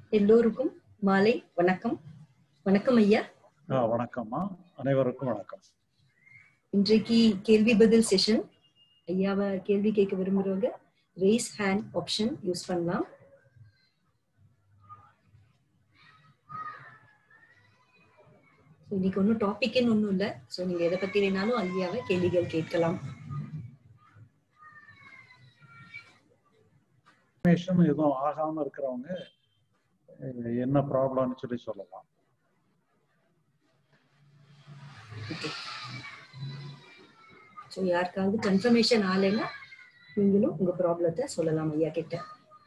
எல்லோருக்கும் மாலை வணக்கம் வணக்கம் ஐயா ஆ, வணக்கம்மா அனைவருக்கும் வணக்கம் இன்றைக்கு கேள்வி பதில் செஷன் ஐயாவை கேள்வி கேட்க விரும்புறவங்க ரேஸ் ஹேண்ட் ஆப்ஷன் யூஸ் பண்ணலாம் So, இன்னைக்கு ஒன்றும் டாபிக்னு ஒன்றும் இல்லை ஸோ நீங்க எதை பத்தி வேணாலும் ஐயாவை கேள்விகள் கேட்கலாம் இன்ஃபர்மேஷன் எதுவும் ஆகாம இருக்கிறவங்க அஹ், என்ன ப்ராப்ளம்னு சொல்லி சொல்லலாம் ஓகே ஸோ யாருக்காவது கன்ஃபர்மேஷன் ஆலைன்னா நீங்களும் உங்க ப்ராப்ளத்தை சொல்லலாம் ஐயா கிட்ட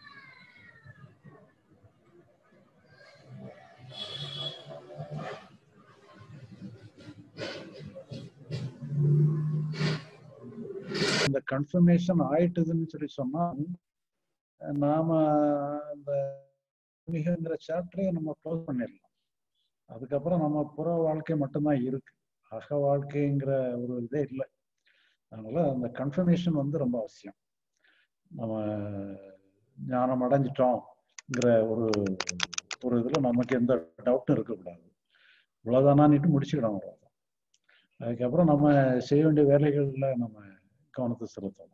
இந்த கன்ஃபர்மேஷன் ஆயிட்டுதுன்னு சொல்லி சொன்னா அஹ், நாம இந்த மிகங்கிற சாப்டரே நம்ம க்ளோஸ் பண்ணிடலாம் அதுக்கப்புறம் நம்ம புற வாழ்க்கை மட்டும்தான் இருக்கு அக வாழ்க்கைங்கிற ஒரு இதே இல்லை அதனால அந்த கன்ஃபர்மேஷன் வந்து ரொம்ப அவசியம் நம்ம ஞானம் அடைஞ்சிட்டோங்கிற ஒரு ஒரு இதுல நமக்கு எந்த டவுட்டும் இருக்கக்கூடாது இவ்வளவுதானான்னுட்டு முடிச்சுக்கிடணும் அவ்வளவுதான் அதுக்கப்புறம் நம்ம செய்ய வேண்டிய வேலைகள்ல நம்ம கவனத்தை செலுத்தணும்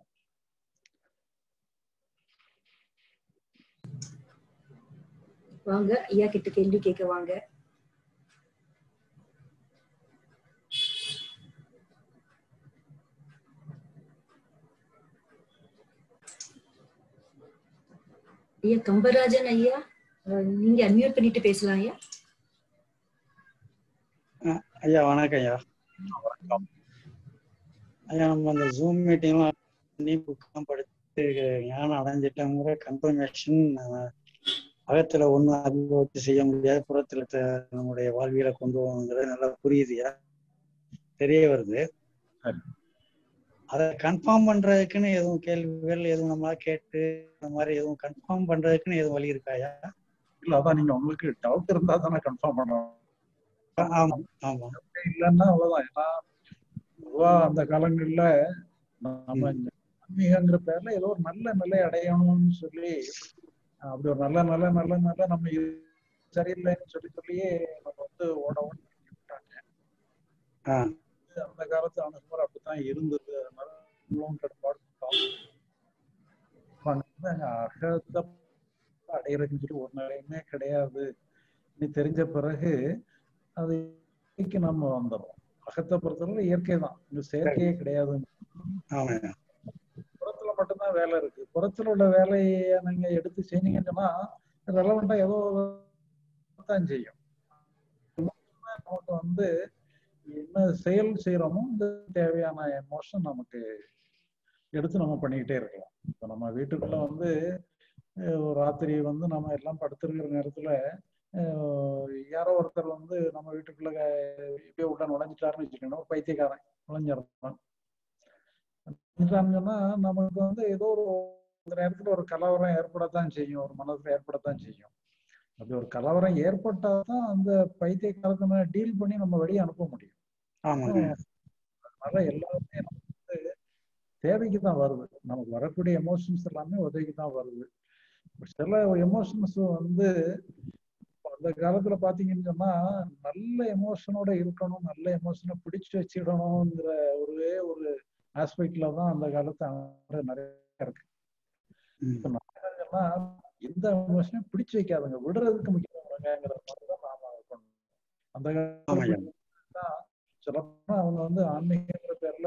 வாங்க ஐயா கிட்ட கேள்வி கேட்க வாங்க ஐயா கம்பராஜன் ஐயா அஹ், நீங்க அன்மியூட் பண்ணிட்டு பேசலாம் ஐயா ஐயா வணக்கம் ஐயா ஐயா நம்ம அந்த ஜூம் மீட்டிங்லாம் பண்ணி புக்கெல்லாம் படித்து ஞானம் அடைஞ்சிட்டோங்கிற கன்ஃபர்மேஷன் அகத்துல ஒன்றும் அனுபவத்தை செய்ய முடியாது புறத்துல த- நம்முடைய வாழ்வியலை கொண்டு போகணுங்கிறது நல்லா புரியுதுயா தெரிய வருது சரி. அதை கன்ஃபார்ம் பண்றதுக்குன்னு எதுவும் கேள்விகள் எதுவும் நம்மளா கேட்டு இந்த மாதிரி எதுவும் கன்ஃபார்ம் பண்றதுக்குன்னு எதுவும் வழி இருக்காயா இல்ல அதான் நீங்க உங்களுக்கு டவுட் இருந்தா தானே கன்ஃபார்ம் பண்ணணும் ஆமா ஆமா இல்லைன்னா அவ்வளவுதான் ஏன்னா பொதுவா அந்த காலங்கள்ல நம்ம ஆன்மீகங்கிற பேர்ல ஏதோ ஒரு நல்ல நிலை அடையணும்னு சொல்லி அஹ் அப்படி ஒரு நல்ல நல்ல நல்ல நல்ல நம்ம இது சரியில்லைன்னு சொல்லி சொல்லியே நம்ம வந்து ஓட ஓட விட்டாங்க ஆ அந்த காலத்து அணுகுமுறை அப்படித்தான் இருந்தது அதனால நம்மளும் கட்டுப்பாடு பண்ணோம். அகத்தை அடையிறதுன்னு சொல்லி ஒரு நிலையுமே கிடையாது நீ தெரிஞ்ச பிறகு அது இயற்கைக்கு நம்ம வந்துடுறோம் அகத்தை பொறுத்தவரை இயற்கை தான் இந்த செயற்கையே கிடையாது ஆமா புறத்துல மட்டும்தான் வேலை இருக்கு புறத்துல உள்ள வேலையை நீங்க எடுத்து செஞ்சீங்கன்னு சொன்னா ரெலவெண்டா ஏதோ தான் செய்யும் நமக்கு வந்து என்ன செயல் செய்யறோமோ இந்த தேவையான எமோஷன் நமக்கு எடுத்து நம்ம பண்ணிக்கிட்டே இருக்கலாம் இப்போ நம்ம வீட்டுக்குள்ள வந்து அஹ், ஒரு ராத்திரி வந்து நம்ம எல்லாம் படுத்திருக்கிற நேரத்துல அஹ், யாரோ ஒருத்தர் வந்து நம்ம வீட்டுக்குள்ள இப்படியே உள்ள நுழைஞ்சிட்டாருன்னு வச்சுக்கணும் ஒரு பைத்தியக்காரன் நுழைஞ்சிடறான் சொன்னா நமக்கு வந்து ஏதோ ஒரு இந்த நேரத்துல ஒரு கலவரம் ஏற்படத்தான் செய்யும் ஒரு மனசுல ஏற்படத்தான் செய்யும் அப்படி ஒரு கலவரம் ஏற்பட்டாதான் அந்த பைத்தியக்காரத்தை டீல் பண்ணி நம்ம வெளியே அனுப்ப முடியும் ஆமாங்க அதனால எல்லாமே நமக்கு வந்து தேவைக்கு தான் வருது நமக்கு வரக்கூடிய எமோஷன்ஸ் எல்லாமே உதவிக்கு தான் வருது சில எமோஷன்ஸ் வந்து அந்த காலத்துல பாத்தீங்கன்னு சொன்னா நல்ல எமோஷனோட இருக்கணும் நல்ல எமோஷனை பிடிச்சு வச்சிடணுங்கிற ஒரே ஒரு ஆஸ்பெக்ட்ல தான் அந்த காலத்து அணுகுமுறை நிறைய இருக்கு ம். இப்ப நாங்கள்னா எந்த எமோஷனையும் பிடிச்சு வைக்காதுங்க விடுறதுக்கு முக்கியங்கிறத மாதிரி தான் நாம பண்ணணும் அந்த ஆமாய்யா. காலத்துல சொல்லப்போனா அவங்க வந்து ஆன்மீகங்கிற பேர்ல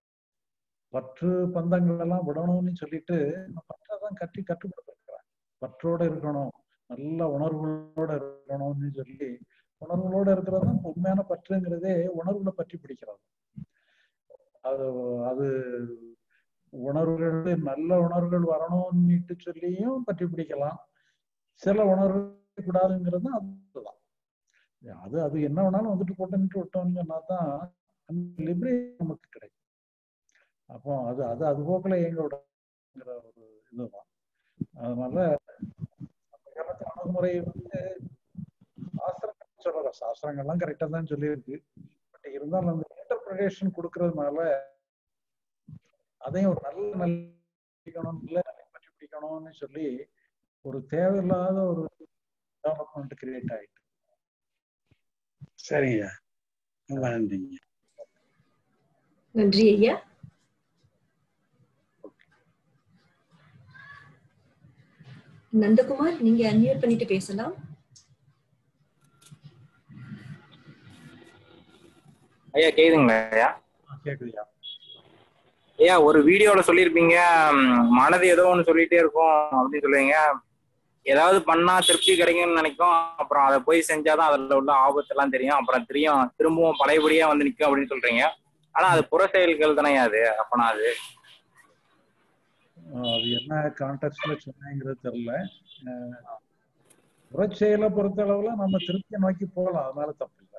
பற்று பந்தங்கள் எல்லாம் விடணும்னு சொல்லிட்டு பற்றதான் கட்டி கற்றுக் கொடுத்துருக்கிறாங்க பற்றோட இருக்கணும் நல்ல உணர்வுகளோட இருக்கணும்னு சொல்லி உணர்வுகளோட இருக்கிறது தான் உண்மையான பற்றுங்கிறதே உணர்வுகளை பற்றி பிடிக்கிறது அது அது உணர்வுகள் நல்ல உணர்வுகள் வரணும்னுட்டு சொல்லியும் பற்றி பிடிக்கலாம் சில உணர்வுகள் கூடாதுங்கிறது அதுதான் அது அது என்ன வேணாலும் வந்துட்டு போட்டுன்ட்டு விட்டோம்னு சொன்னா தான் அந்த லிபரேஷன் நமக்கு கிடைக்கும் அப்போ அது அது அது போக்கில் இயங்க விடுங்கிற ஒரு இதுதான் அதனால அந்த காலத்து அணுகுமுறை வந்து சாஸ்திரங்கள் சொல்லல சாஸ்திரங்கள்லாம் கரெக்டா தான் சொல்லியிருக்கு பட் இருந்தாலும் அந்த இன்டர்பிரேஷன் கொடுக்கறதுனால அதையும் ஒரு நல்ல நல்ல பிடிக்கணும் நல்ல நிலை பற்றி பிடிக்கணும்னு சொல்லி ஒரு தேவையில்லாத ஒரு டெவலப்மெண்ட் கிரியேட் ஆயிட்டு சரிங்க ரொம்ப நன்றிங்க நன்றி ஐயா நந்தகுமார் நீங்க அன்மியூட் பண்ணிட்டு பேசலாம் ஐயா கேக்குதுங்களா ஐயா கேக்குதுயா ஐயா ஒரு வீடியோல சொல்லியிருப்பீங்க ம், மனது ஏதோ ஒன்று சொல்லிட்டே இருக்கும் அப்படின்னு சொல்லுவீங்க ஏதாவது பண்ணா திருப்தி கிடைக்கும்னு நினைக்கும் அப்புறம் அதை போய் செஞ்சாதான் அதுல உள்ள ஆபத்தெல்லாம் தெரியும் அப்புறம் தெரியும் திரும்பவும் பழையபடியா வந்து நிற்கும் அப்படின்னு சொல்றீங்க ஆனா அது புற செயல்கள் தானே அது அப்பனா அது ஆஹ் அது என்ன கான்டெக்ட்ல சொன்னேங்கிறது தெரியல ஆஹ் புறச்செயலை பொறுத்த அளவுல நம்ம திருப்தியை நோக்கி போகலாம் அதனால தப்பு இல்லை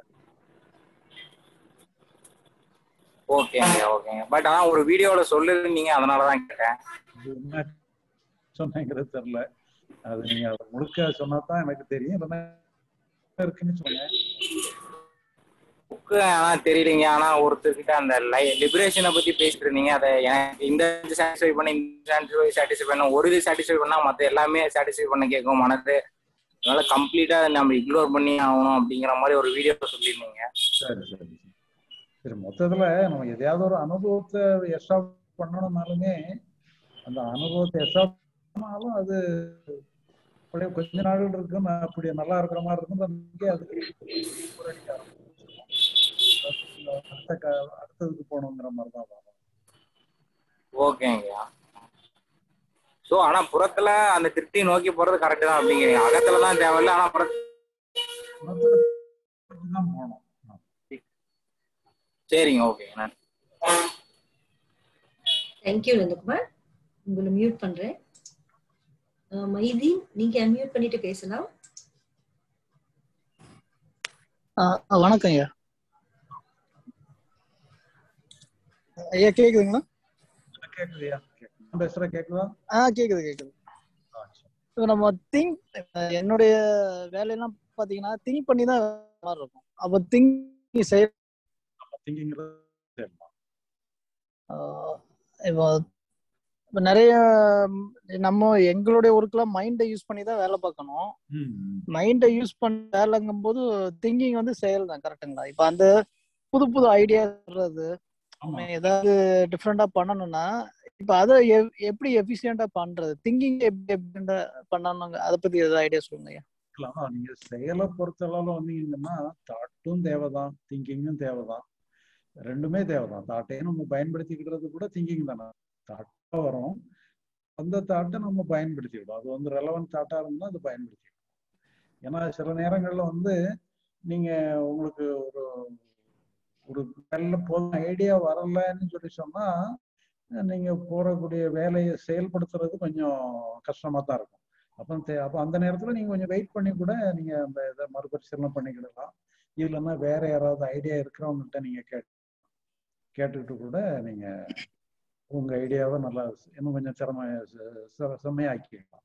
ஓகேங்க ஓகேங்க பட் ஆனா ஒரு வீடியோல சொல்லிருந்தீங்க அதனாலதான் கேட்டேன் அது என்ன சொன்னேங்கிறது தெரியல அது நீங்க அதை முழுக்க சொன்னா தான் எனக்கு தெரியும் இல்லைன்னா இருக்குன்னு சொன்னேன் புக்கு ஆனா தெரியலீங்க ஆனா ஒருத்தர்கிட்ட அந்த லை லிபரேஷனை பத்தி பேசிட்டு இருந்தீங்க அதை எனக்கு இந்த சாட்டிஸ்ஃபை பண்ண இந்த சாட்டிஸ்ஃபை பண்ண ஒரு இது சாட்டிஸ்ஃபை பண்ணா மத்த எல்லாமே சாட்டிஸ்ஃபை பண்ண கேட்கும் மனது அதனால கம்ப்ளீட்டா நம்ம இக்னோர் பண்ணி ஆகணும் அப்படிங்கிற மாதிரி ஒரு வீடியோ சொல்லியிருந்தீங்க சரி சரி சரி. சரி மொத்தத்துல நம்ம எதையாவது ஒரு அனுபவத்தை எஸ்டாப் பண்ணணும்னாலுமே அந்த அனுபவத்தை எஸ்டாப் பண்ணாலும் அது அப்படியே கொஞ்ச நாள் இருக்கும் நான் அப்படி நல்லா இருக்கிற மாதிரி இருக்கும் அன்னைக்கே அது bore அடிக்க ஆரம்பிச்சிடும். அடுத்த க- அடுத்ததுக்கு போகணுங்கிற மாதிரி தான் வரும் ஓகேங்கய்யா ஸோ ஆனா புறத்துல அந்த திருப்தியை நோக்கி போறது கரெக்ட் தான் அப்படிங்கிறீங்க அகத்துல தான் தேவையில்ல ஆனா புற மொத்தத்துல தான் போகணும் சரிங்க ஓகேங்க நன்றி தேங்க்யூ நந்தகுமார் உங்களை மியூட் பண்றேன் அஹ், மைதி நீங்க அன்மியூட் பண்ணிட்டு பேசலாம் ஆ, ஆ, வணக்கம் ஐயா ஐயா கேக்குதுங்களா கேக்குதுயா கேக்குது. நான் பேசுற கேக்குதா ஆ கேக்குது கேக்குது ஆ, சரி. இப்போ நம்ம திங்க் என்னுடைய வேலையெல்லாம் பாத்தீங்கன்னா திங்க் பண்ணி தான் மாதிரி இருக்கும் அப்போ திங்க் செய்ய திங்கிங்கிறது சரிதான். ஆ, இப்போ இப்போ நிறைய ம், நம்ம எங்களுடைய ஒர்க்லாம் மைண்டை யூஸ் பண்ணி தான் வேலை பார்க்கணும் ம், ம். மைண்டை யூஸ் பண்ண வேலைங்கும் போது திங்கிங் வந்து செயல் தான் கரெக்டுங்களா இப்போ அந்த புது புது ஐடியா வர்றது ஆமா. நம்ம ஏதாவது டிஃப்ரெண்டா பண்ணணும்னா இப்ப அதை எவ்- எப்படி எஃபிஷியண்டா பண்றது திங்கிங் எப்படி efficient ஆ பண்ணணுங்க அதை பத்தி ஏதாவது ஐடியா சொல்லுங்க ஐயா. இருக்கலாம். நீங்க செயலை பொறுத்தளவுல வந்தீங்கன்னா தாட்டும் தேவைதான் திங்கிங்கும் தேவைதான் ரெண்டுமே தேவைதான் தாட்டையும் நம்ம பயன்படுத்திக்கிறது கூட திங்கிங் தானே தாட்டா வரும் அந்த தாட்டை நம்ம பயன்படுத்திக்கிடும் அது வந்து ரெலவென்ட் தாட்டா இருந்தா அது பயன்படுத்திக்கணும் ஏன்னா சில நேரங்கள்ல வந்து நீங்க உங்களுக்கு ஒரு ஒரு நல்ல போதும் ஐடியா வரலன்னு சொல்லி சொன்னா நீங்க போறக்கூடிய வேலையை செயல்படுத்துறது கொஞ்சம் கஷ்டமா தான் இருக்கும் அப்போ தே- அப்போ அந்த நேரத்துல நீங்க கொஞ்சம் வெயிட் பண்ணி கூட நீங்க அந்த இதை மறுபரிசீலனை பண்ணிக்கிடலாம் இல்லைன்னா வேற யாராவது ஐடியா இருக்கிறவங்கள்ட்ட நீங்க கேட் கேட்டுக்கிட்டு கூட நீங்க உங்க ஐடியாவை நல்லா இன்னும் கொஞ்சம் திறமை செ- செ- செம்மையாக்கிக்கலாம்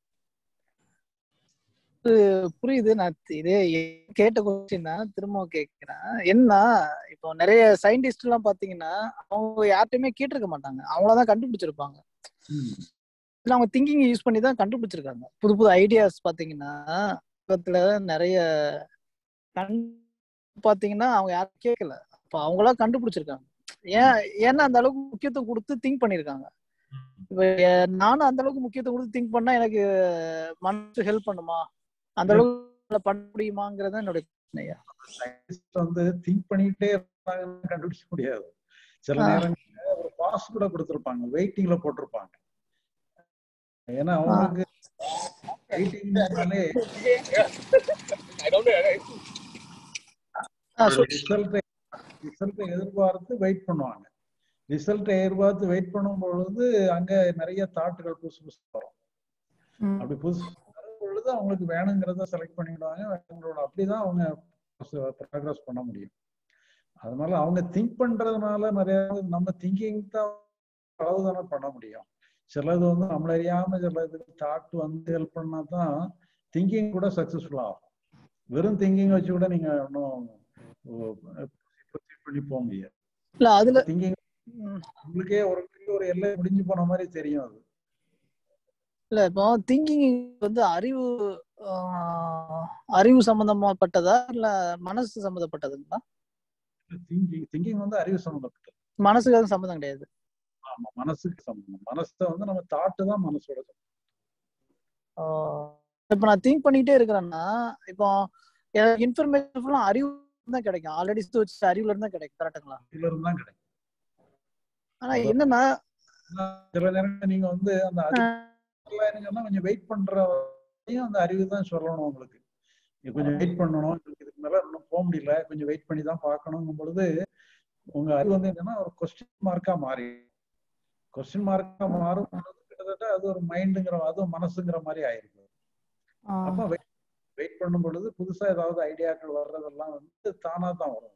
புரியுது நான் இதே கேட்ட கொஸ்டின் தான் திரும்ப கேட்கிறேன் என்ன இப்போ நிறைய சயின்டிஸ்ட் எல்லாம் பாத்தீங்கன்னா அவங்க யார்கிட்டயுமே கேட்டிருக்க மாட்டாங்க அவங்களதான் கண்டுபிடிச்சிருப்பாங்க ம். இல்ல அவங்க திங்கிங் யூஸ் பண்ணி தான் கண்டுபிடிச்சிருக்காங்க புது புது ஐடியாஸ் பாத்தீங்கன்னா உலகத்துல நிறைய கண் பாத்தீங்கன்னா அவங்க யாரும் கேட்கல அப்ப அவங்களா கண்டுபிடிச்சிருக்காங்க ஏன் ஏன்னா அந்த அளவுக்கு முக்கியத்துவம் கொடுத்து திங்க் பண்ணிருக்காங்க இப்ப எ- நானும் அந்த அளவுக்கு முக்கியத்துவம் கொடுத்து திங்க் பண்ணா எனக்கு மனசு ஹெல்ப் பண்ணுமா அந்த அளவுக்கு பண்ண முடியுமாங்கிறது என்னோட பிரச்சனையா Scientists வந்து திங்க் பண்ணிக்கிட்டே இருந்தாங்கன்னு கண்டுபிடிக்க முடியாது சில ஆ. நேரங்கள்ல ஒரு பாஸ் கூட கொடுத்துருப்பாங்க வெயிட்டிங்ல போட்டிருப்பாங்க ஏன்னா அவங்களுக்கு வெயிட்டிங்னாலே ஆ, சொல்~ ரிசல்ட் ரிசல்ட்டை எதிர்பார்த்து வெயிட் பண்ணுவாங்க ரிசல்ட்டை எதிர்பார்த்து வெயிட் பண்ணும் பொழுது அங்க நிறைய தாட்டுகள் புதுசு புதுசு வரும் ம். அப்படி புதுசு வரும் பொழுது அவங்களுக்கு வேணுங்கிறத செலக்ட் பண்ணிடுவாங்க அவங்களோட அப்படிதான் அவங்க ப்ராக்ரஸ் பண்ண முடியும் அதனால அவங்க திங்க் பண்றதுனால நிறைய நம்ம திங்கிங் தான் அளவு தானே பண்ண முடியும் சிலது வந்து நம்மள அறியாம சிலது தாட் வந்து ஹெல்ப் பண்ணா தான் திங்கிங் கூட சக்சஸ்ஃபுல் ஆகும் வெறும் திங்கிங் வச்சு கூட நீங்க ஒன்றும் பண்ணி போக முடியாது இல்ல அதுல திங்கிங் ம். உங்களுக்கே ஒரு ஒரு எல்லை முடிஞ்சு போன மாதிரி தெரியும் அது இல்ல இப்போ திங்கிங் வந்து அறிவு ஆஹ், அறிவு சம்பந்தமாப்பட்டதா இல்ல மனசு சம்பந்தப்பட்டதுங்களா திங்கிங் திங்கிங் வந்து அறிவு சம்மந்தப்பட்டது மனசுக்கு அது சம்மந்தம் கிடையாது ஆமா மனசுக்கு சம்பந்தம் மனசை வந்து நம்ம தாட்டு தான் மனசோட சம்பந்தம் ஆஹ், இப்ப நான் திங்க் பண்ணிட்டே இருக்கிறேன்னா இப்போ எனக்கு இன்ஃபர்மேஷன் ஃபுல்லா அறிவு தான் கிடைக்கும் ஆல்ரெடி வச்சு அறிவுல இருந்து தான் கிடைக்கும் கரெக்டுங்களா இதுல இருந்து தான் கிடைக்கும் ஆனா என்னன்னா ஆனா, சில நேரம் நீங்க வந்து அந்த அறிவு சொன்னா கொஞ்சம் வெயிட் பண்ற வரையும் அந்த அறிவு தான் சொல்லணும் உங்களுக்கு நீ கொஞ்சம் வெயிட் பண்ணணும் உங்களுக்கு இதுக்கு மேல இன்னும் போக முடியல கொஞ்சம் வெயிட் பண்ணி தான் பார்க்கணுங்கும் பொழுது உங்க அறிவு வந்து என்னன்னா ஒரு கொஸ்டின் மார்க்கா மாறி கொஸ்டின் மார்க்கா மாறும் பொழுது கிட்டத்தட்ட அது ஒரு மைண்டுங்கிற அதுவும் மனசுங்கிற மாதிரி ஆயிருக்கு ஆஹ், அப்ப வெயிட் வெயிட் பண்ணும் பொழுது புதுசா ஏதாவது ஐடியாக்கள் வர்றதெல்லாம் வந்து தானா தான் வரும்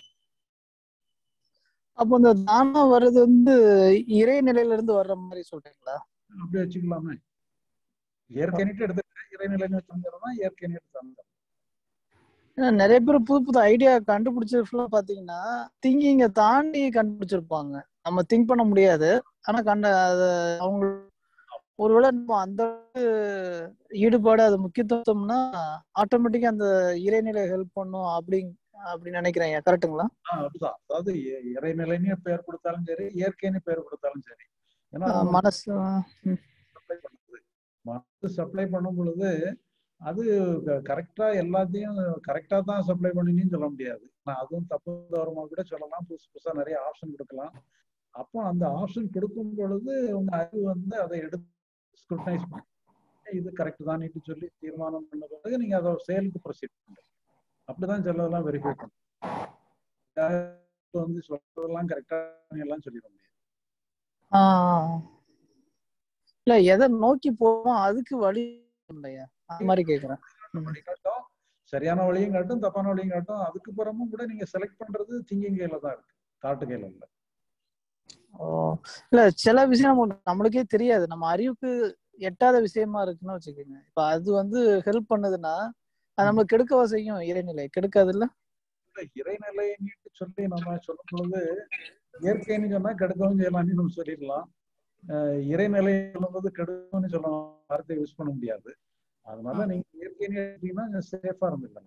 அப்போ இந்த தானா வர்றது வந்து இறை நிலையில இருந்து வர்ற மாதிரி சொல்றீங்களா அப்படி வச்சுக்கலாமே இயற்கை நீட்டு எடுத்துக்கிட்டேன் இறைநிலைன்னு வச்சுருந்தா இயற்கை நீட்டு தந்தோம் ஏன்னா நிறைய பேர் புது புது ஐடியா கண்டுபிடிச்சது ஃபுல்லா பாத்தீங்கன்னா திங்கிங்க தாண்டி கண்டுபிடிச்சிருப்பாங்க நம்ம திங்க் பண்ண முடியாது ஆனா கண்ட அது அவங்க ஒருவேளை நம்ம அந்த அளவுக்கு ஈடுபாடு அது முக்கியத்துவம்னா ஆட்டோமேட்டிக்கா அந்த இறைநிலை ஹெல்ப் பண்ணும் அப்படி அப்படி நினைக்கிறேன் கரெக்ட்டுங்களா ஆஹ் அதுதான் அதாவது இ- இறைநிலைன்னு பெயர் கொடுத்தாலும் சரி இயற்கைன்னு பெயர் கொடுத்தாலும் சரி ஏன்னா ஆஹ் மனசு ம், சப்ளை பண்ணுது மனசு சப்ளை பண்ணும் பொழுது அது கரெக்டா எல்லாத்தையும் கரெக்டா தான் சப்ளை பண்ணினு சொல்ல முடியாது நான் அதுவும் தப்பு தவறமா கூட சொல்லலாம் புதுசு புதுசா நிறைய ஆப்ஷன் கொடுக்கலாம் அப்போ அந்த ஆப்ஷன் கொடுக்கும் பொழுது உங்க அறிவு வந்து அதை எடுத்து ஸ்க்ரூட்டனைஸ் பண்ணி இது கரெக்ட் தான் சொல்லி தீர்மானம் பண்ண பிறகு நீங்க அதை செயலுக்கு ப்ரொசீட் பண்ணுங்க அப்படிதான் சிலதெல்லாம் வெரிஃபை பண்ணுங்க வந்து சொல்றதெல்லாம் கரெக்டா எல்லாம் சொல்லிட முடியாது ஆஹ் இல்ல எதை நோக்கி போவோம் அதுக்கு வழி இல்லையா அந்த மாதிரி கேக்குறேன் ம். வழி காட்டும் சரியான வழியும் காட்டும் தப்பான வழியும் காட்டும் அதுக்கு பிறமும் கூட நீங்க செலக்ட் பண்றது திங்கிங் கையில தான் இருக்கு தாட்டு கையில இல்ல ஓ இல்ல சில விஷயம் நம்ம நம்மளுக்கே தெரியாது நம்ம அறிவுக்கு எட்டாத விஷயமா இருக்குன்னு வச்சுக்கோங்க இப்ப அது வந்து ஹெல்ப் பண்ணுதுன்னா அது நம்மளுக்கு கெடுக்கவா செய்யும் இறைநிலை கெடுக்காது இல்ல இல்ல இறைநிலைன்னு சொல்லி நம்ம சொல்லும் பொழுது இயற்கைன்னு சொன்னா கெடுக்கவும் செய்யலாம்னு நம்ம சொல்லிடலாம் அஹ் இறைநிலை சொல்லும்போது கெடுக்கும்னு சொல்ல வார்த்தையை யூஸ் பண்ண முடியாது அதனால நீங்க இயற்கைன்னு எடுத்தீங்கன்னா சேஃபா இருந்துக்கலாம்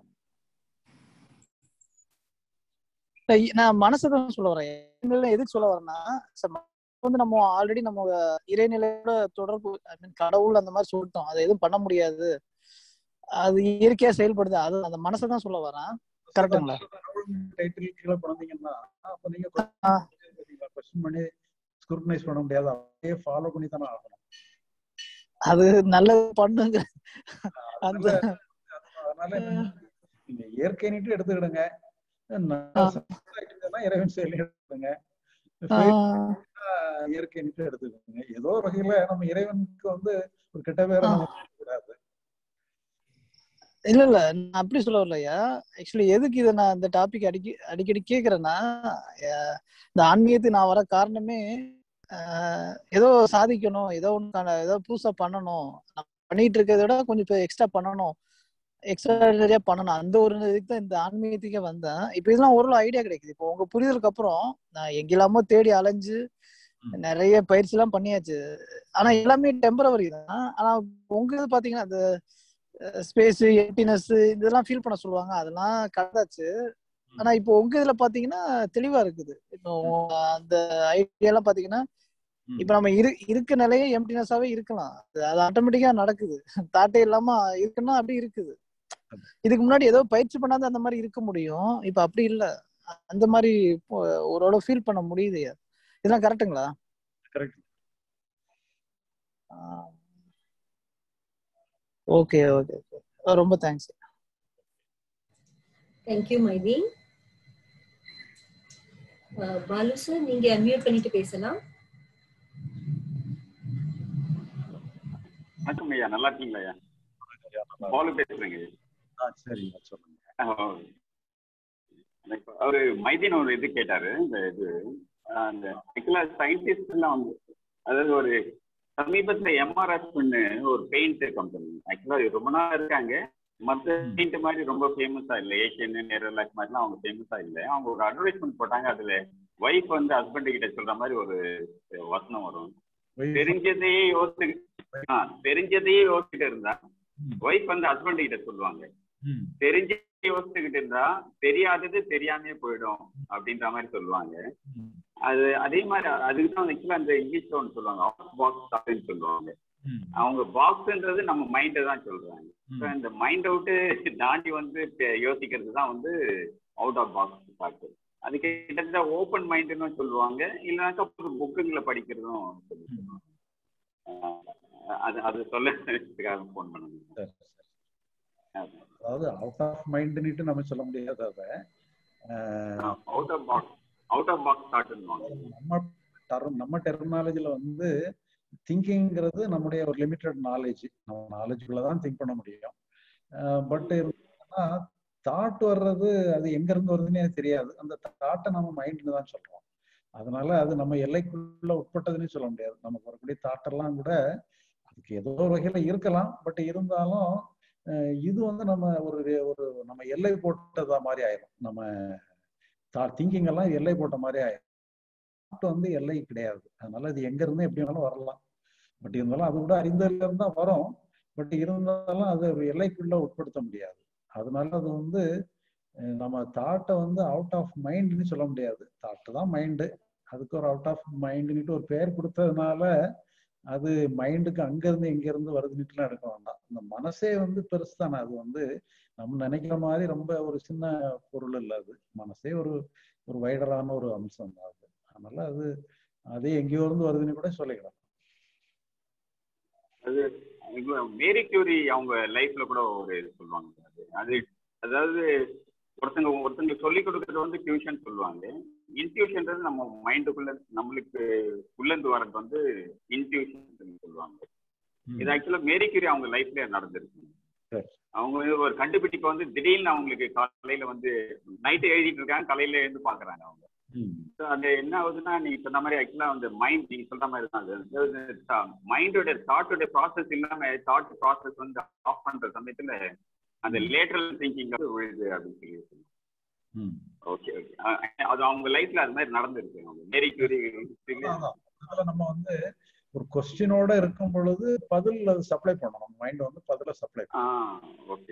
இல்ல, இ- நான் மனசுதான் சொல்ல வரேன் இறைநிலை எதுக்கு சொல்ல வரேன்னா ச- வந்து நம்ம ஆல்ரெடி நம்ம இறைநிலையோட தொடர்பு ஐ மீன் கடவுள் அந்த மாதிரி சொல்லிட்டோம் அதை எதுவும் பண்ண முடியாது அது இயற்கையா செயல்படுது அது அந்த மனசை தான் சொல்ல வரேன் கரெக்ட்டுங்களா டைட்டில் கீழே பிறந்தீங்கன்னா அப்ப நீங்க ஆ. கொஸ்டின் பண்ணி ஸ்க்ரூட்டனைஸ் பண்ண முடியாது அப்படியே ஃபாலோ பண்ணி தானே ஆகணும் அது நல்லது பண்ணுங்க அந்த அதனால நீங்க- நீங்க இயற்கை நீட்டு எடுத்துக்கிடுங்க ஆ. நான் இறைவன் செயல் எடுத்துடுங்க ஆஹ் இயற்கை நீட்டு எடுத்துக்கோங்க ஏதோ ஒரு வகையில நம்ம இறைவனுக்கு வந்து ஒரு கெட்ட பேரை ஆ. நம்ம கூடாது இல்ல இல்ல நான் அப்படி சொல்ல வரலையா ஆக்சுவலி எதுக்கு இதை நான் இந்த டாபிக் அடிக்கடி அடிக்கடி கேக்குறேன்னா அஹ் இந்த ஆன்மீகத்துக்கு நான் வர காரணமே அஹ் ஏதோ சாதிக்கணும் ஏதோ ஒன்று ஏதோ புதுசா பண்ணணும் நான் பண்ணிட்டு இருக்கிறத விட கொஞ்சம் இப்போ எக்ஸ்ட்ரா பண்ணணும் எக்ஸ்ட்ரா நிறைய பண்ணணும் அந்த ஒரு இதுக்கு தான் இந்த ஆன்மீகத்துக்கே வந்தேன் இப்போ இதெல்லாம் ஓரளவு ஐடியா கிடைக்குது இப்போ உங்க புரிதலுக்கு அப்புறம் நான் எங்கெல்லாமோ தேடி அலைஞ்சு நிறைய பயிற்சி எல்லாம் பண்ணியாச்சு ஆனா எல்லாமே டெம்பரவரி தான் ஆனா உங்க இது பாத்தீங்கன்னா அந்த ஸ்பேஸ் எம்டினஸ் இதெல்லாம் ஃபீல் பண்ண சொல்லுவாங்க அதெல்லாம் கடந்தாச்சு ஆனா இப்போ உங்க இதுல பாத்தீங்கன்னா தெளிவா இருக்குது இப்போ அந்த ஐடியா எல்லாம் பாத்தீங்கன்னா ம். இப்ப நம்ம இரு இருக்க நிலையே எம்டினஸாவே இருக்கலாம் அது அது ஆட்டோமேட்டிக்கா நடக்குது தாட்டே இல்லாம இருக்குன்னா அப்படி இருக்குது இதுக்கு முன்னாடி ஏதோ பயிற்சி பண்ணாத அந்த மாதிரி இருக்க முடியும் இப்ப அப்படி இல்ல அந்த மாதிரி இப்போ ஓரளவு ஃபீல் பண்ண முடியுது இதெல்லாம் கரெக்ட்டுங்களா கரெக்ட் ஓகே ஓகே ஓகே ரொம்ப thanks thank you Maithi Balu sir நீங்க அன்மியூட் பண்ணிட்டு பேசலாம் வணக்கம் ஐயா நல்லா இருக்கீங்களா ஐயா பாலு பேசுறேங்க ஆ சரிங்க சொல்லுங்க ஆஹ் எனக்கு அவரு மைதீன் ஒரு இது கேட்டாரு இந்த இது ஆஹ் அந்த ஆக்சுவலா சயின்டிஸ்ட் எல்லாம் வந்து அதாவது ஒரு சமீபத்துல எம்ஆர்எஸ் பண்ணு ஒரு பெயிண்ட் கம்பெனி ஆக்சுவலா ரொம்ப நாள் இருக்காங்க மற்ற பெயிண்ட் மாதிரி ரொம்ப ஃபேமஸா இல்லை ஏஷியன் நேரலாக் மாதிரிலாம் அவங்க ஃபேமஸா இல்லை அவங்க ஒரு அட்வர்டைஸ்மெண்ட் போட்டாங்க அதுல ஒய்ஃப் வந்து ஹஸ்பண்ட் கிட்ட சொல்ற மாதிரி ஒரு வசனம் வரும் தெரிஞ்சதே யோசிச்சு ஆ, தெரிஞ்சதையே யோசிச்சுட்டு இருந்தா ம். ஒய்ஃப் வந்து ஹஸ்பண்ட் கிட்ட சொல்லுவாங்க ம். தெரிஞ்ச யோசிச்சுக்கிட்டு இருந்தா தெரியாதது தெரியாமே போயிடும் அப்படின்ற மாதிரி சொல்லுவாங்க ம். அது அதே மாதிரி அதுக்கு தான் ஆக்சுவலா அந்த இங்கிலீஷ்ல ஒன்று சொல்லுவாங்க அவுட் பாக்ஸ் தாட்னு சொல்லுவாங்க ம். அவங்க பாக்ஸ்ன்றது நம்ம மைண்டை தான் சொல்றாங்க ம். So, இந்த மைண்ட் அவுட்டு தாண்டி வந்து பே- யோசிக்கிறது தான் வந்து அவுட் ஆஃப் பாக்ஸ் தாட் அது கிட்டத்தட்ட ஓப்பன் மைண்டுன்னு சொல்லுவாங்க இல்லைனாக்கா ஒரு புக்குங்களை படிக்கிறதும் சொல்லுவாங்க ஆஹ் அது அது சொல்லறதுக்காக ஃபோன் பண்ணுங்க சரி, சரி. அதாவது அவுட் ஆஃப் மைண்ட்னுட்டு நம்ம சொல்ல முடியாது அதை அஹ், out of box out of box தாட்னுவாங்க நம்ம டர்ம் நம்ம டெர்மினாலஜில வந்து திங்கிங்கிறது நம்முடைய ஒரு லிமிட்டட் நாலேஜ் நம்ம நாலேஜுக்குள்ள தான் திங்க் பண்ண முடியும் பட் தாட் வர்றது அது எங்க இருந்து வருதுன்னே தெரியாது அந்த தாட்டை நம்ம மைண்ட்னு தான் சொல்றோம் அதனால அது நம்ம எல்லைக்குள்ள உட்பட்டதுன்னு சொல்ல முடியாது நமக்கு வரக்கூடிய தாட்டெல்லாம் கூட அதுக்கு ஏதோ ஒரு வகையில இருக்கலாம் பட் இருந்தாலும் அஹ், இது வந்து நம்ம ஒரு ஒரு நம்ம எல்லை போட்டதா மாதிரி ஆயிரும் நம்ம திங்கிங் எல்லாம் எல்லை போட்ட மாதிரி ஆயிரும் தாட் வந்து எல்லை கிடையாது அதனால இது எங்க இருந்து எப்படி வேணாலும் வரலாம் பட் இருந்தாலும் அது கூட அறிந்ததுல இருந்தா வரும் பட் இருந்தாலும் அது ஒரு எல்லைக்குள்ள உட்படுத்த முடியாது அதனால அது வந்து அஹ், நம்ம தாட்டை வந்து அவுட் ஆஃப் மைண்ட்னு சொல்ல முடியாது தாட்டு தான் மைண்டு அதுக்கு ஒரு அவுட் ஆஃப் மைண்டுன்னுட்டு ஒரு பேர் கொடுத்ததுனால அது மைண்டுக்கு அங்க இருந்து எங்க இருந்து வருதுன்னுட்டுலாம் எடுக்க வேண்டாம் இந்த மனசே வந்து பெருசு தானே அது வந்து நம்ம நினைக்கிற மாதிரி ரொம்ப ஒரு சின்ன பொருள் இல்லை அது மனசே ஒரு ஒரு வைடரான ஒரு அம்சம் தான் அது அதனால அது அதே எங்கேயோ இருந்து வருதுன்னு கூட சொல்லிக்கலாம் அது இப்போ மேரி கியூரி அவங்க லைஃப்ல கூட ஒரு இது சொல்லுவாங்க அது அது அதாவது ஒருத்தங்க ஒருத்தங்க சொல்லி கொடுக்கறது வந்து டியூஷன் சொல்லுவாங்க இன்ட்யூஷன்ன்றது நம்ம மைண்டுக்குள்ள நம்மளுக்கு உள்ளேந்து வர்றது வந்து இன்ட்யூஷன் சொல்லுவாங்க இது ஆக்சுவலா மேரி கியூரி அவங்க லைஃப்ல நடந்திருக்கு சரி. அவங்க வந்து ஒரு கண்டுபிடிப்பை வந்து திடீர்னு அவங்களுக்கு காலையில வந்து நைட்டு எழுதிட்டு இருக்காங்க காலையில எழுந்து பாக்குறாங்க அவங்க ம். So, அது என்ன ஆகுதுன்னா நீங்க சொன்ன மாதிரி ஆக்சுவலா அந்த மைண்ட் நீங்க சொல்ற மாதிரி தான் அது மைண்டோட தாட்டோட ப்ராசஸ் இல்லாம தாட் ப்ராசஸ் வந்து ஆஃப் பண்ற சமயத்துல அந்த லேட்டரல் திங்கிங் வந்து விழுது அப்படின்னு சொல்லி சொல்லுவாங்க. ம். ஓகே ஓகே அது அவங்க லைஃப்ல அது மாதிரி நடந்திருக்கு அவங்க மேரி கியூரி அதான். அதனால நம்ம வந்து ஒரு கொஸ்டினோட இருக்கும் பொழுது பதில் அது சப்ளை பண்ணணும் மைண்ட் வந்து பதில சப்ளை ஆ ஓகே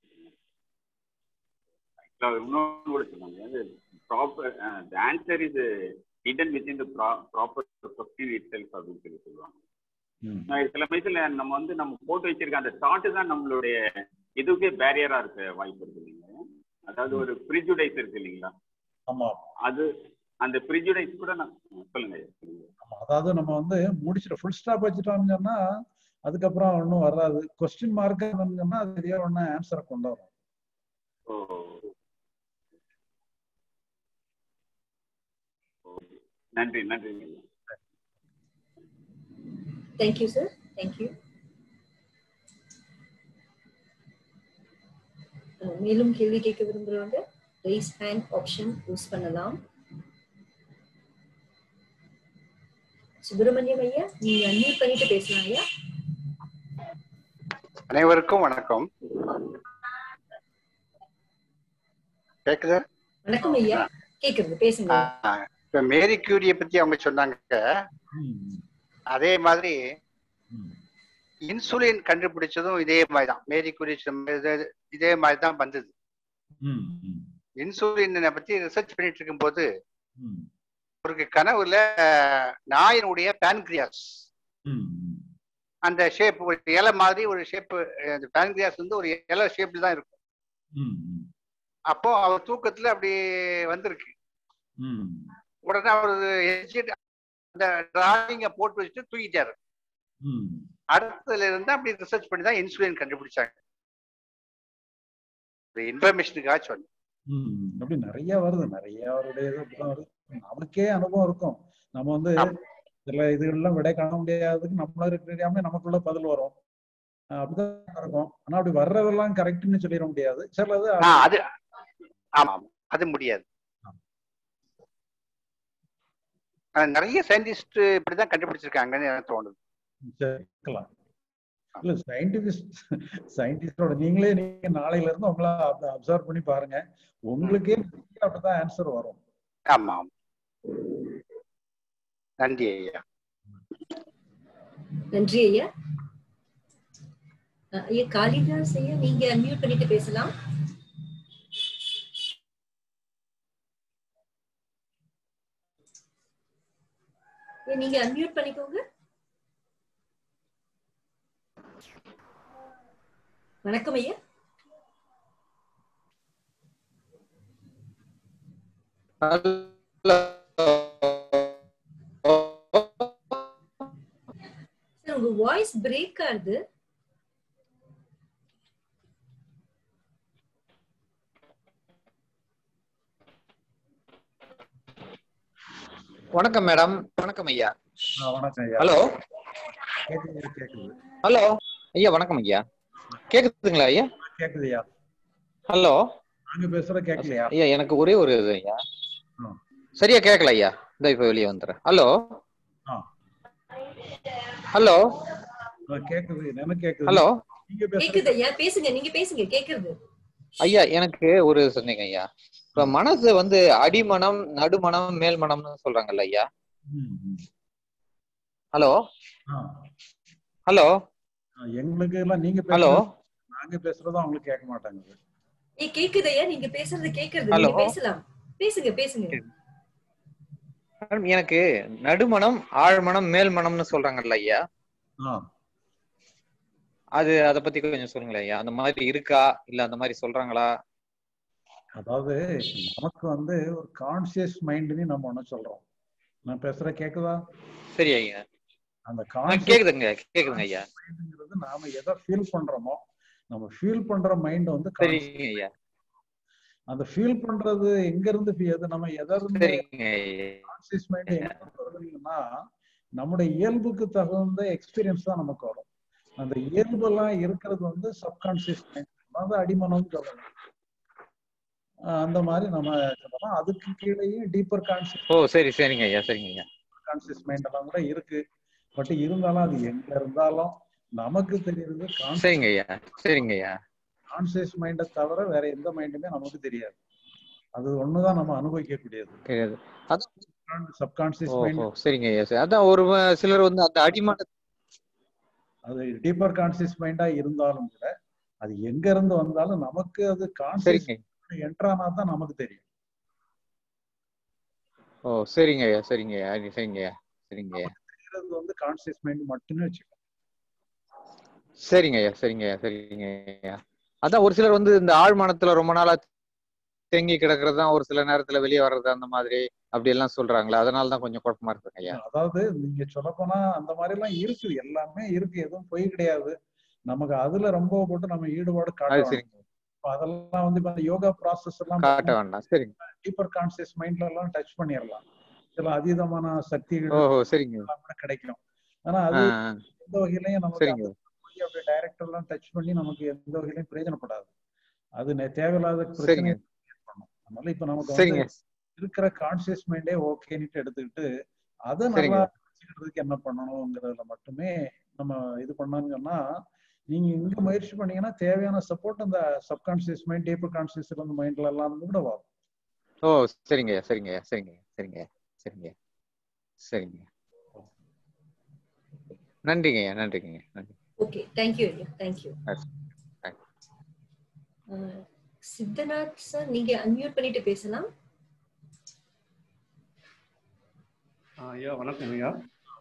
இன்னொன்று கூட சொன்னாங்க அது proper the answer is hidden within the proper question itself அப்படின்னு சொல்லி சொல்லுவாங்க ம். நான் சில வயசுல நம்ம வந்து நம்ம போட்டு வச்சிருக்க அந்த தாட்டு தான் நம்மளுடைய இதுக்கே பேரியரா இருக்க வாய்ப்பு இருக்கு இல்லைங்க அதாவது ஒரு ப்ரிஜுடைஸ் இருக்கு இல்லைங்களா ஆமா அது அந்த ப்ரிஜுடைஸ் கூட நான் சொல்லுங்க ஐயா, சொல்லுங்க. ஆமா. அதாவது நம்ம வந்து முடிச்சுட்டு ஃபுல் ஸ்டாப் வச்சுட்டோம்னு சொன்னா அதுக்கப்புறம் ஒன்றும் வராது கொஸ்டின் மார்க் சொன்னா அது எதையோ ஒன்று ஆன்சரை கொண்டு வரும் ஓ ஓகே. நன்றி நன்றி ஐயா. தேங்க்யூ சார் தேங்க்யூ மேலும் கேள்வி கேட்க விரும்புறவங்க ரைஸ் ஹேண்ட் ஆப்ஷன் யூஸ் பண்ணலாம் சுப்பிரமணியம் ஐயா நீங்க அன்மியூட் பண்ணிட்டு பேசலாம் ஐயா அனைவருக்கும் வணக்கம் கேக்குதா வணக்கம் ஐயா கேக்குறது பேசுங்க ஆ, இப்ப மேரி கியூரிய பத்தி அவங்க சொன்னாங்க ம். அதே மாதிரி ம். இன்சுலின் கண்டுபிடிச்சதும் இதே மாதிரி தான் மேரி கியூரி சொன்ன மாதிரி இது- இதே மாதிரி தான் வந்தது ம். ம். இன்சுலினை பத்தி ரிசர்ச் பண்ணிட்டு இருக்கும்போது ம். அவருக்கு கனவுல அஹ், நாயினுடைய பான்கிரியாஸ் ம். ம். அந்த ஷேப் ஒரு இலை மாதிரி ஒரு ஷேப் அந்த பான்கிரியாஸ் வந்து ஒரு இலை ஷேப்ல தான் இருக்கும் ம். ம். அப்போ அவர் தூக்கத்துல அப்படி வந்திருக்கு ம். உடனே அவர் எரிச்சிட்டு அந்த டிராயிங்க போட்டு வச்சுட்டு தூக்கிட்டாரு ம். அடுத்ததுல இருந்து அப்படி ரிசர்ச் பண்ணி தான் இன்சுலின் கண்டுபிடிச்சாங்க இன்ஃபர்மேஷனுக்காக சொன்னேன் ம். அப்படி நிறைய வருது நிறைய அவருடைய இது அப்படிதான் வருது நமக்கே அனுபவம் இருக்கும் நம்ம வந்து ஆமா. சில இதுகள்லாம் விடை காண முடியாததுக்கு நம்மள தெரியாம நமக்குள்ள பதில் வரும் அஹ் அப்படிதான் இருக்கும் ஆனா அப்படி வர்றதெல்லாம் கரெக்ட்னு சொல்லிட முடியாது சிலது ஆ, அது ஆமா ஆமா அது முடியாது ஆனா, நிறைய சயின்டிஸ்ட் இப்படிதான் கண்டுபிடிச்சிருக்காங்கன்னு எனக்கு தோணுது சரி, இருக்கலாம் இல்ல சயின்டிபிஸ்ட் சயின்டிஸ்டோட நீங்களே நீங்க நாளையில இருந்து உங்களை அப்சர்வ் பண்ணி பாருங்க உங்களுக்கே அப்படிதான் ஆன்சர் வரும் ஆமா ஆமா நன்றி ஐயா நன்றி ஐயா அஹ், ஐயா காளிதாஸ் ஐயா நீங்க அன்மியூட் பண்ணிட்டு பேசலாம் ஐயா, நீங்க அன்மியூட் பண்ணிக்கோங்க வணக்கம் ஐயா சார் உங்க வாய்ஸ் பிரேக் ஆகுது வணக்கம் மேடம் வணக்கம் ஐயா ஆ, வணக்கம் ஐயா ஹலோ கேக்குது கேக்குது ஹலோ ஐயா வணக்கம் ஐயா கேக்குதுங்களா ஐயா கேக்குது ஐயா ஹலோ நாங்க பேசுற கேக்கலையா ஐயா எனக்கு ஒரே ஒரு இது ஐயா ஆ. சரியா கேட்கல ஐயா இந்த இப்ப வெளியே வந்துடுறேன் ஹலோ ஆ. ஹலோ ஆ, கேக்குது எனக்கு கேக்குது ஹலோ நீங்க பேசுற கேக்குது ஐயா பேசுங்க நீங்க பேசுங்க கேக்குறது ஐயா எனக்கு ஒரு சொன்னீங்க ஐயா இப்ப மனசு வந்து அடிமனம் நடுமனம் மேல் மனம்னு சொல்றாங்கல்ல ஐயா ம், ம். ஹலோ ஆ, ஹலோ ஆ, எங்களுக்கு எல்லாம் நீங்க ஹலோ பேசுறது நாங்க பேசுறதும் அவங்களுக்கு கேட்க மாட்டாங்க ஏ கேக்குது ஐயா நீங்க பேசுறது கேக்குறது Hello. நீங்க பேசலாம் பேசுங்க பேசுங்க மேடம், எனக்கு நடுமனம் ஆழ்மனம் மேல் மனம்னு சொல்றாங்கல்ல ஐயா ஆ, அது அத பத்தி கொஞ்சம் சொல்லுங்களேன் ஐயா அந்த மாதிரி இருக்கா இல்ல அந்த மாதிரி சொல்றாங்களா அதாவது நமக்கு வந்து ஒரு கான்சியஸ் மைண்ட்னு நம்ம ஒண்ணு சொல்றோம் நான் பேசுற கேக்குதா சரி ஐயா அந்த ஆ, கான்சியஸ் கேக்குதுங்க கேக்குதுங்க ஐயா மைண்ட்ங்கிறது நாம எதை ஃபீல் பண்றோமோ நம்ம ஃபீல் பண்ற மைண்ட் வந்து சரிங்க conscious. ஐயா அந்த ஃபீல் பண்றது எங்க இருந்து feel- எது நம்ம எதை இருந்து சரிங்க ஐயா கான்சியஸ் மைண்ட் எங்க இருந்து வருதுன்னா நம்முடைய இயல்புக்கு தகுந்த எக்ஸ்பீரியன்ஸ் தான் நமக்கு வரும் அந்த இயல்பெல்லாம் இருக்கிறது வந்து சப்கான்சியஸ் மைண்ட் அதாவது அடிமனம்னு சொல்லலாம் ஆஹ் அந்த மாதிரி நம்ம சொல்லலாம் அதுக்கு கீழேயும் டீப்பர் கான்சியஸ் ஓ சரி சரிங்க ஐயா சரிங்க ஐயா கான்சியஸ் மைண்ட் எல்லாம் கூட இருக்கு பட் இருந்தாலும் அது எங்க இருந்தாலும் நமக்கு தெரியுறது சரிங்க ஐயா சரிங்க ஐயா கான்சியஸ் மைண்டை தவிர வேற எந்த மைண்டுமே நமக்கு தெரியாது அது ஒண்ணுதான் நம்ம அனுபவிக்கக்கூடியது தெரியாது அதான் சப்கான்சியஸ் ஓஹோ மைண்ட் சரிங்க ஐயா சரி அதான் ஒரு அஹ், சிலர் வந்து அந்த அடிமன அது டீப்பர் கான்சியஸ் மைண்டா இருந்தாலும் கூட அது எங்க இருந்து வந்தாலும் நமக்கு அது கான்சியஸ் சரிங்க என்ட்ரானா தான் நமக்கு தெரியும் ஓ சரிங்க ஐயா சரிங்க ஐயா அது சரிங்க ஐயா சரிங்க ஐயா தெரிகிறது வந்து கான்சியஸ் மைண்ட் மட்டுமே வச்சுக்கணும் சரிங்க ஐயா சரிங்க ஐயா சரிங்க ஐயா அதான் ஒரு சிலர் வந்து இந்த ஆழ்மனத்துல ரொம்ப நாளா தேங்கி கிடக்கிறது தான் ஒரு சில நேரத்துல வெளியே வர்றது அந்த மாதிரி அப்படி எல்லாம் சொல்றாங்களா அதனால தான் கொஞ்சம் குழப்பமா இருக்குங்க ஐயா அதாவது நீங்க சொல்ல போனா அந்த மாதிரி எல்லாம் இருக்குது எல்லாமே இருக்கு எதுவும் பொய் கிடையாது நமக்கு அதுல ரொம்ப போட்டு நம்ம ஈடுபாடு அது காட்ட சரிங்க இப்ப அதெல்லாம் வந்து இப்ப யோகா ப்ராசஸ் எல்லாம் காட்ட வேண்டாம் சரிங்க டீப்பர் கான்சியஸ் மைண்ட்ல எல்லாம் டச் பண்ணிடலாம் சில அதீதமான சக்திகள் ஓஹோ சரிங்க எல்லாம் கூட கிடைக்கும் ஆனா ஆ அது ஆ, எந்த வகையிலையும் நமக்கு சரிங்க அது போய் அப்படியே டைரக்ட் எல்லாம் டச் பண்ணி நமக்கு எந்த வகையிலையும் பிரயோஜனப்படாது அது நெ- தேவையில்லாத பிரச்சனை சரிங்க பண்ணும் அதனால இப்ப நமக்கு சரிங்க வந்து இருக்கிற கான்சியஸ் மைண்டே ஓகேன்னுட்டு எடுத்துக்கிட்டு அதை சரிங்க நல்லா வச்சுக்கிறதுக்கு என்ன பண்ணணுங்கிறதுல மட்டுமே நம்ம இது பண்ணோம்னு சொன்னா நீங்க இங்க முயற்சி பண்ணீங்கன்னா தேவையான சப்போர்ட் அந்த சப்கான்சியஸ் மைண்ட் டீப்பர் கான்சியஸ் இருந்து மைண்ட்ல எல்லாம் இருந்து கூட வரும் ஓ சரிங்க ஐயா சரிங்க ஐயா சரிங்க ஐயா சரிங்க ஐயா சரிங்க ஐயா சரிங்க ஐயா. நன்றிங்க ஐயா நன்றிங்க ஐயா நன்றி ஓகே தேங்க்யூ ஐயா thank you Yes. Thank Siddhanath sir நீங்க அன்மியூட் பண்ணிட்டு பேசலாம் ஐயா வணக்கம் ஐயா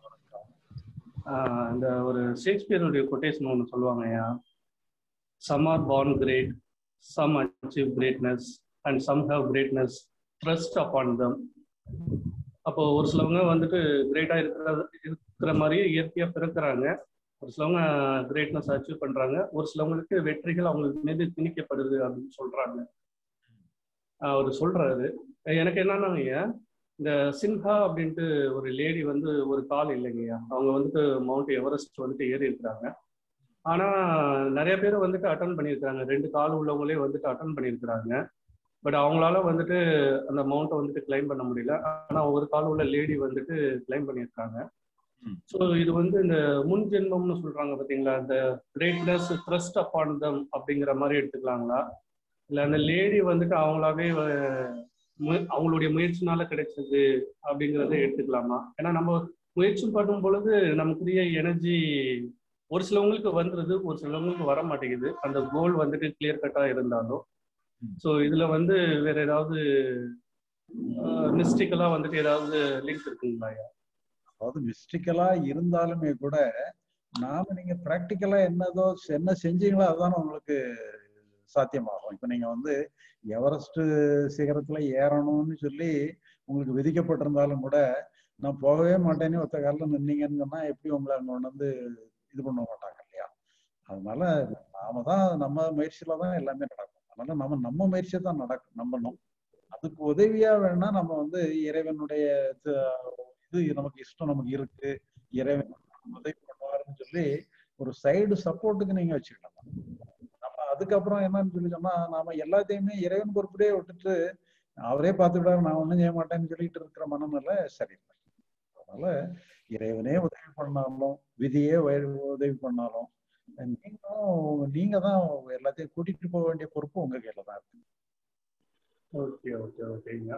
ஆஹ் இந்த ஒரு ஷேக்ஸ்பியருடைய கொட்டேஷன் ஒன்று சொல்லுவாங்க ஐயா some are born great some achieve greatness and some have greatness thrust upon them அப்போ ஒரு சிலவங்க வந்துட்டு கிரேட்டாக இருக்கிற இருக்கிற மாதிரியே இயற்கையாக பிறக்கிறாங்க ஒரு சிலவங்க கிரேட்னஸ் அச்சீவ் பண்ணுறாங்க ஒரு சிலவங்களுக்கு வெற்றிகள் அவங்களுக்கு மீது திணிக்கப்படுது அப்படின்னு சொல்கிறாங்க அவர் சொல்கிறாரு எனக்கு என்னன்னா ஐயா இந்த சின்ஹா அப்படின்ட்டு ஒரு லேடி வந்து ஒரு கால் இல்லைங்கய்யா அவங்க வந்துட்டு மவுண்ட் எவரெஸ்ட் வந்துட்டு ஏறி இருக்கிறாங்க ஆனா நிறைய பேர் வந்துட்டு அட்டன் பண்ணியிருக்காங்க ரெண்டு கால் உள்ளவங்களே வந்துட்டு அட்டன் பண்ணியிருக்கிறாங்க பட் அவங்களால வந்துட்டு அந்த மவுண்ட்டை வந்துட்டு கிளைம் பண்ண முடியல ஆனா ஒரு கால் உள்ள லேடி வந்துட்டு கிளைம் பண்ணியிருக்காங்க ஸோ இது வந்து இந்த முன் ஜென்மம்னு சொல்றாங்க பாத்தீங்களா இந்த கிரேட்னஸ் த்ரஸ்ட் அப்பான் தம் அப்படிங்கிற மாதிரி எடுத்துக்கலாங்களா இல்ல அந்த லேடி வந்துட்டு அவங்களாவே அஹ், மு- அவங்களுடைய முயற்சினால கிடைச்சது அப்படிங்கறத எடுத்துக்கலாமா ஏன்னா நம்ம முயற்சி பண்ணும் பொழுது நமக்குரிய எனர்ஜி ஒரு சிலவங்களுக்கு வந்துருது ஒரு சிலவங்களுக்கு வர மாட்டேங்குது அந்த கோல் வந்துட்டு கிளியர் கட்டா இருந்தாலும் ஸோ இதுல வந்து வேற ஏதாவது மிஸ்டிக்கலா வந்துட்டு ஏதாவது லிங்க் இருக்குங்களா ஐயா அதாவது மிஸ்டிக்கலா இருந்தாலுமே கூட நாம நீங்க பிராக்டிக்கலா என்னதோ என்ன செஞ்சீங்களோ அதுதானே உங்களுக்கு சாத்தியமாகும் இப்ப நீங்க வந்து எவரெஸ்ட் சிகரத்துல ஏறணும்னு சொல்லி உங்களுக்கு விதிக்கப்பட்டிருந்தாலும் கூட நான் போகவே மாட்டேன்னு ஒத்த காலில் நின்னீங்கன்னு சொன்னா எப்படி உங்களை அங்க கொண்டு வந்து இது பண்ண மாட்டாங்க இல்லையா அதனால நாம தான் நம்ம முயற்சியில தான் எல்லாமே நடக்கும் அதனால நம்ம நம்ம முயற்சியை தான் நடக்கும் நம்பணும் அதுக்கு உதவியா வேணா நம்ம வந்து இறைவனுடைய இது நமக்கு இஷ்டம் நமக்கு இருக்கு இறைவன் உதவி பண்ணுவாருன்னு சொல்லி ஒரு சைடு சப்போர்ட்டுக்கு நீங்க வச்சுக்கலாம் நம்ம அதுக்கப்புறம் என்னன்னு சொல்லி சொன்னா நாம எல்லாத்தையுமே இறைவன் பொறுப்புலேயே விட்டுட்டு அவரே பார்த்துக்கிட்டாரு நான் ஒன்றும் செய்ய மாட்டேன்னு சொல்லிட்டு இருக்கிற மனநிலை சரியில்லை அதனால இறைவனே உதவி பண்ணாலும் விதியே உதவி பண்ணாலும் நீங்களும் நீங்க தான் எல்லாத்தையும் கூட்டிட்டு போக வேண்டிய பொறுப்பு உங்க கையில தான் இருக்கு ஓகே ஓகே ஓகேங்க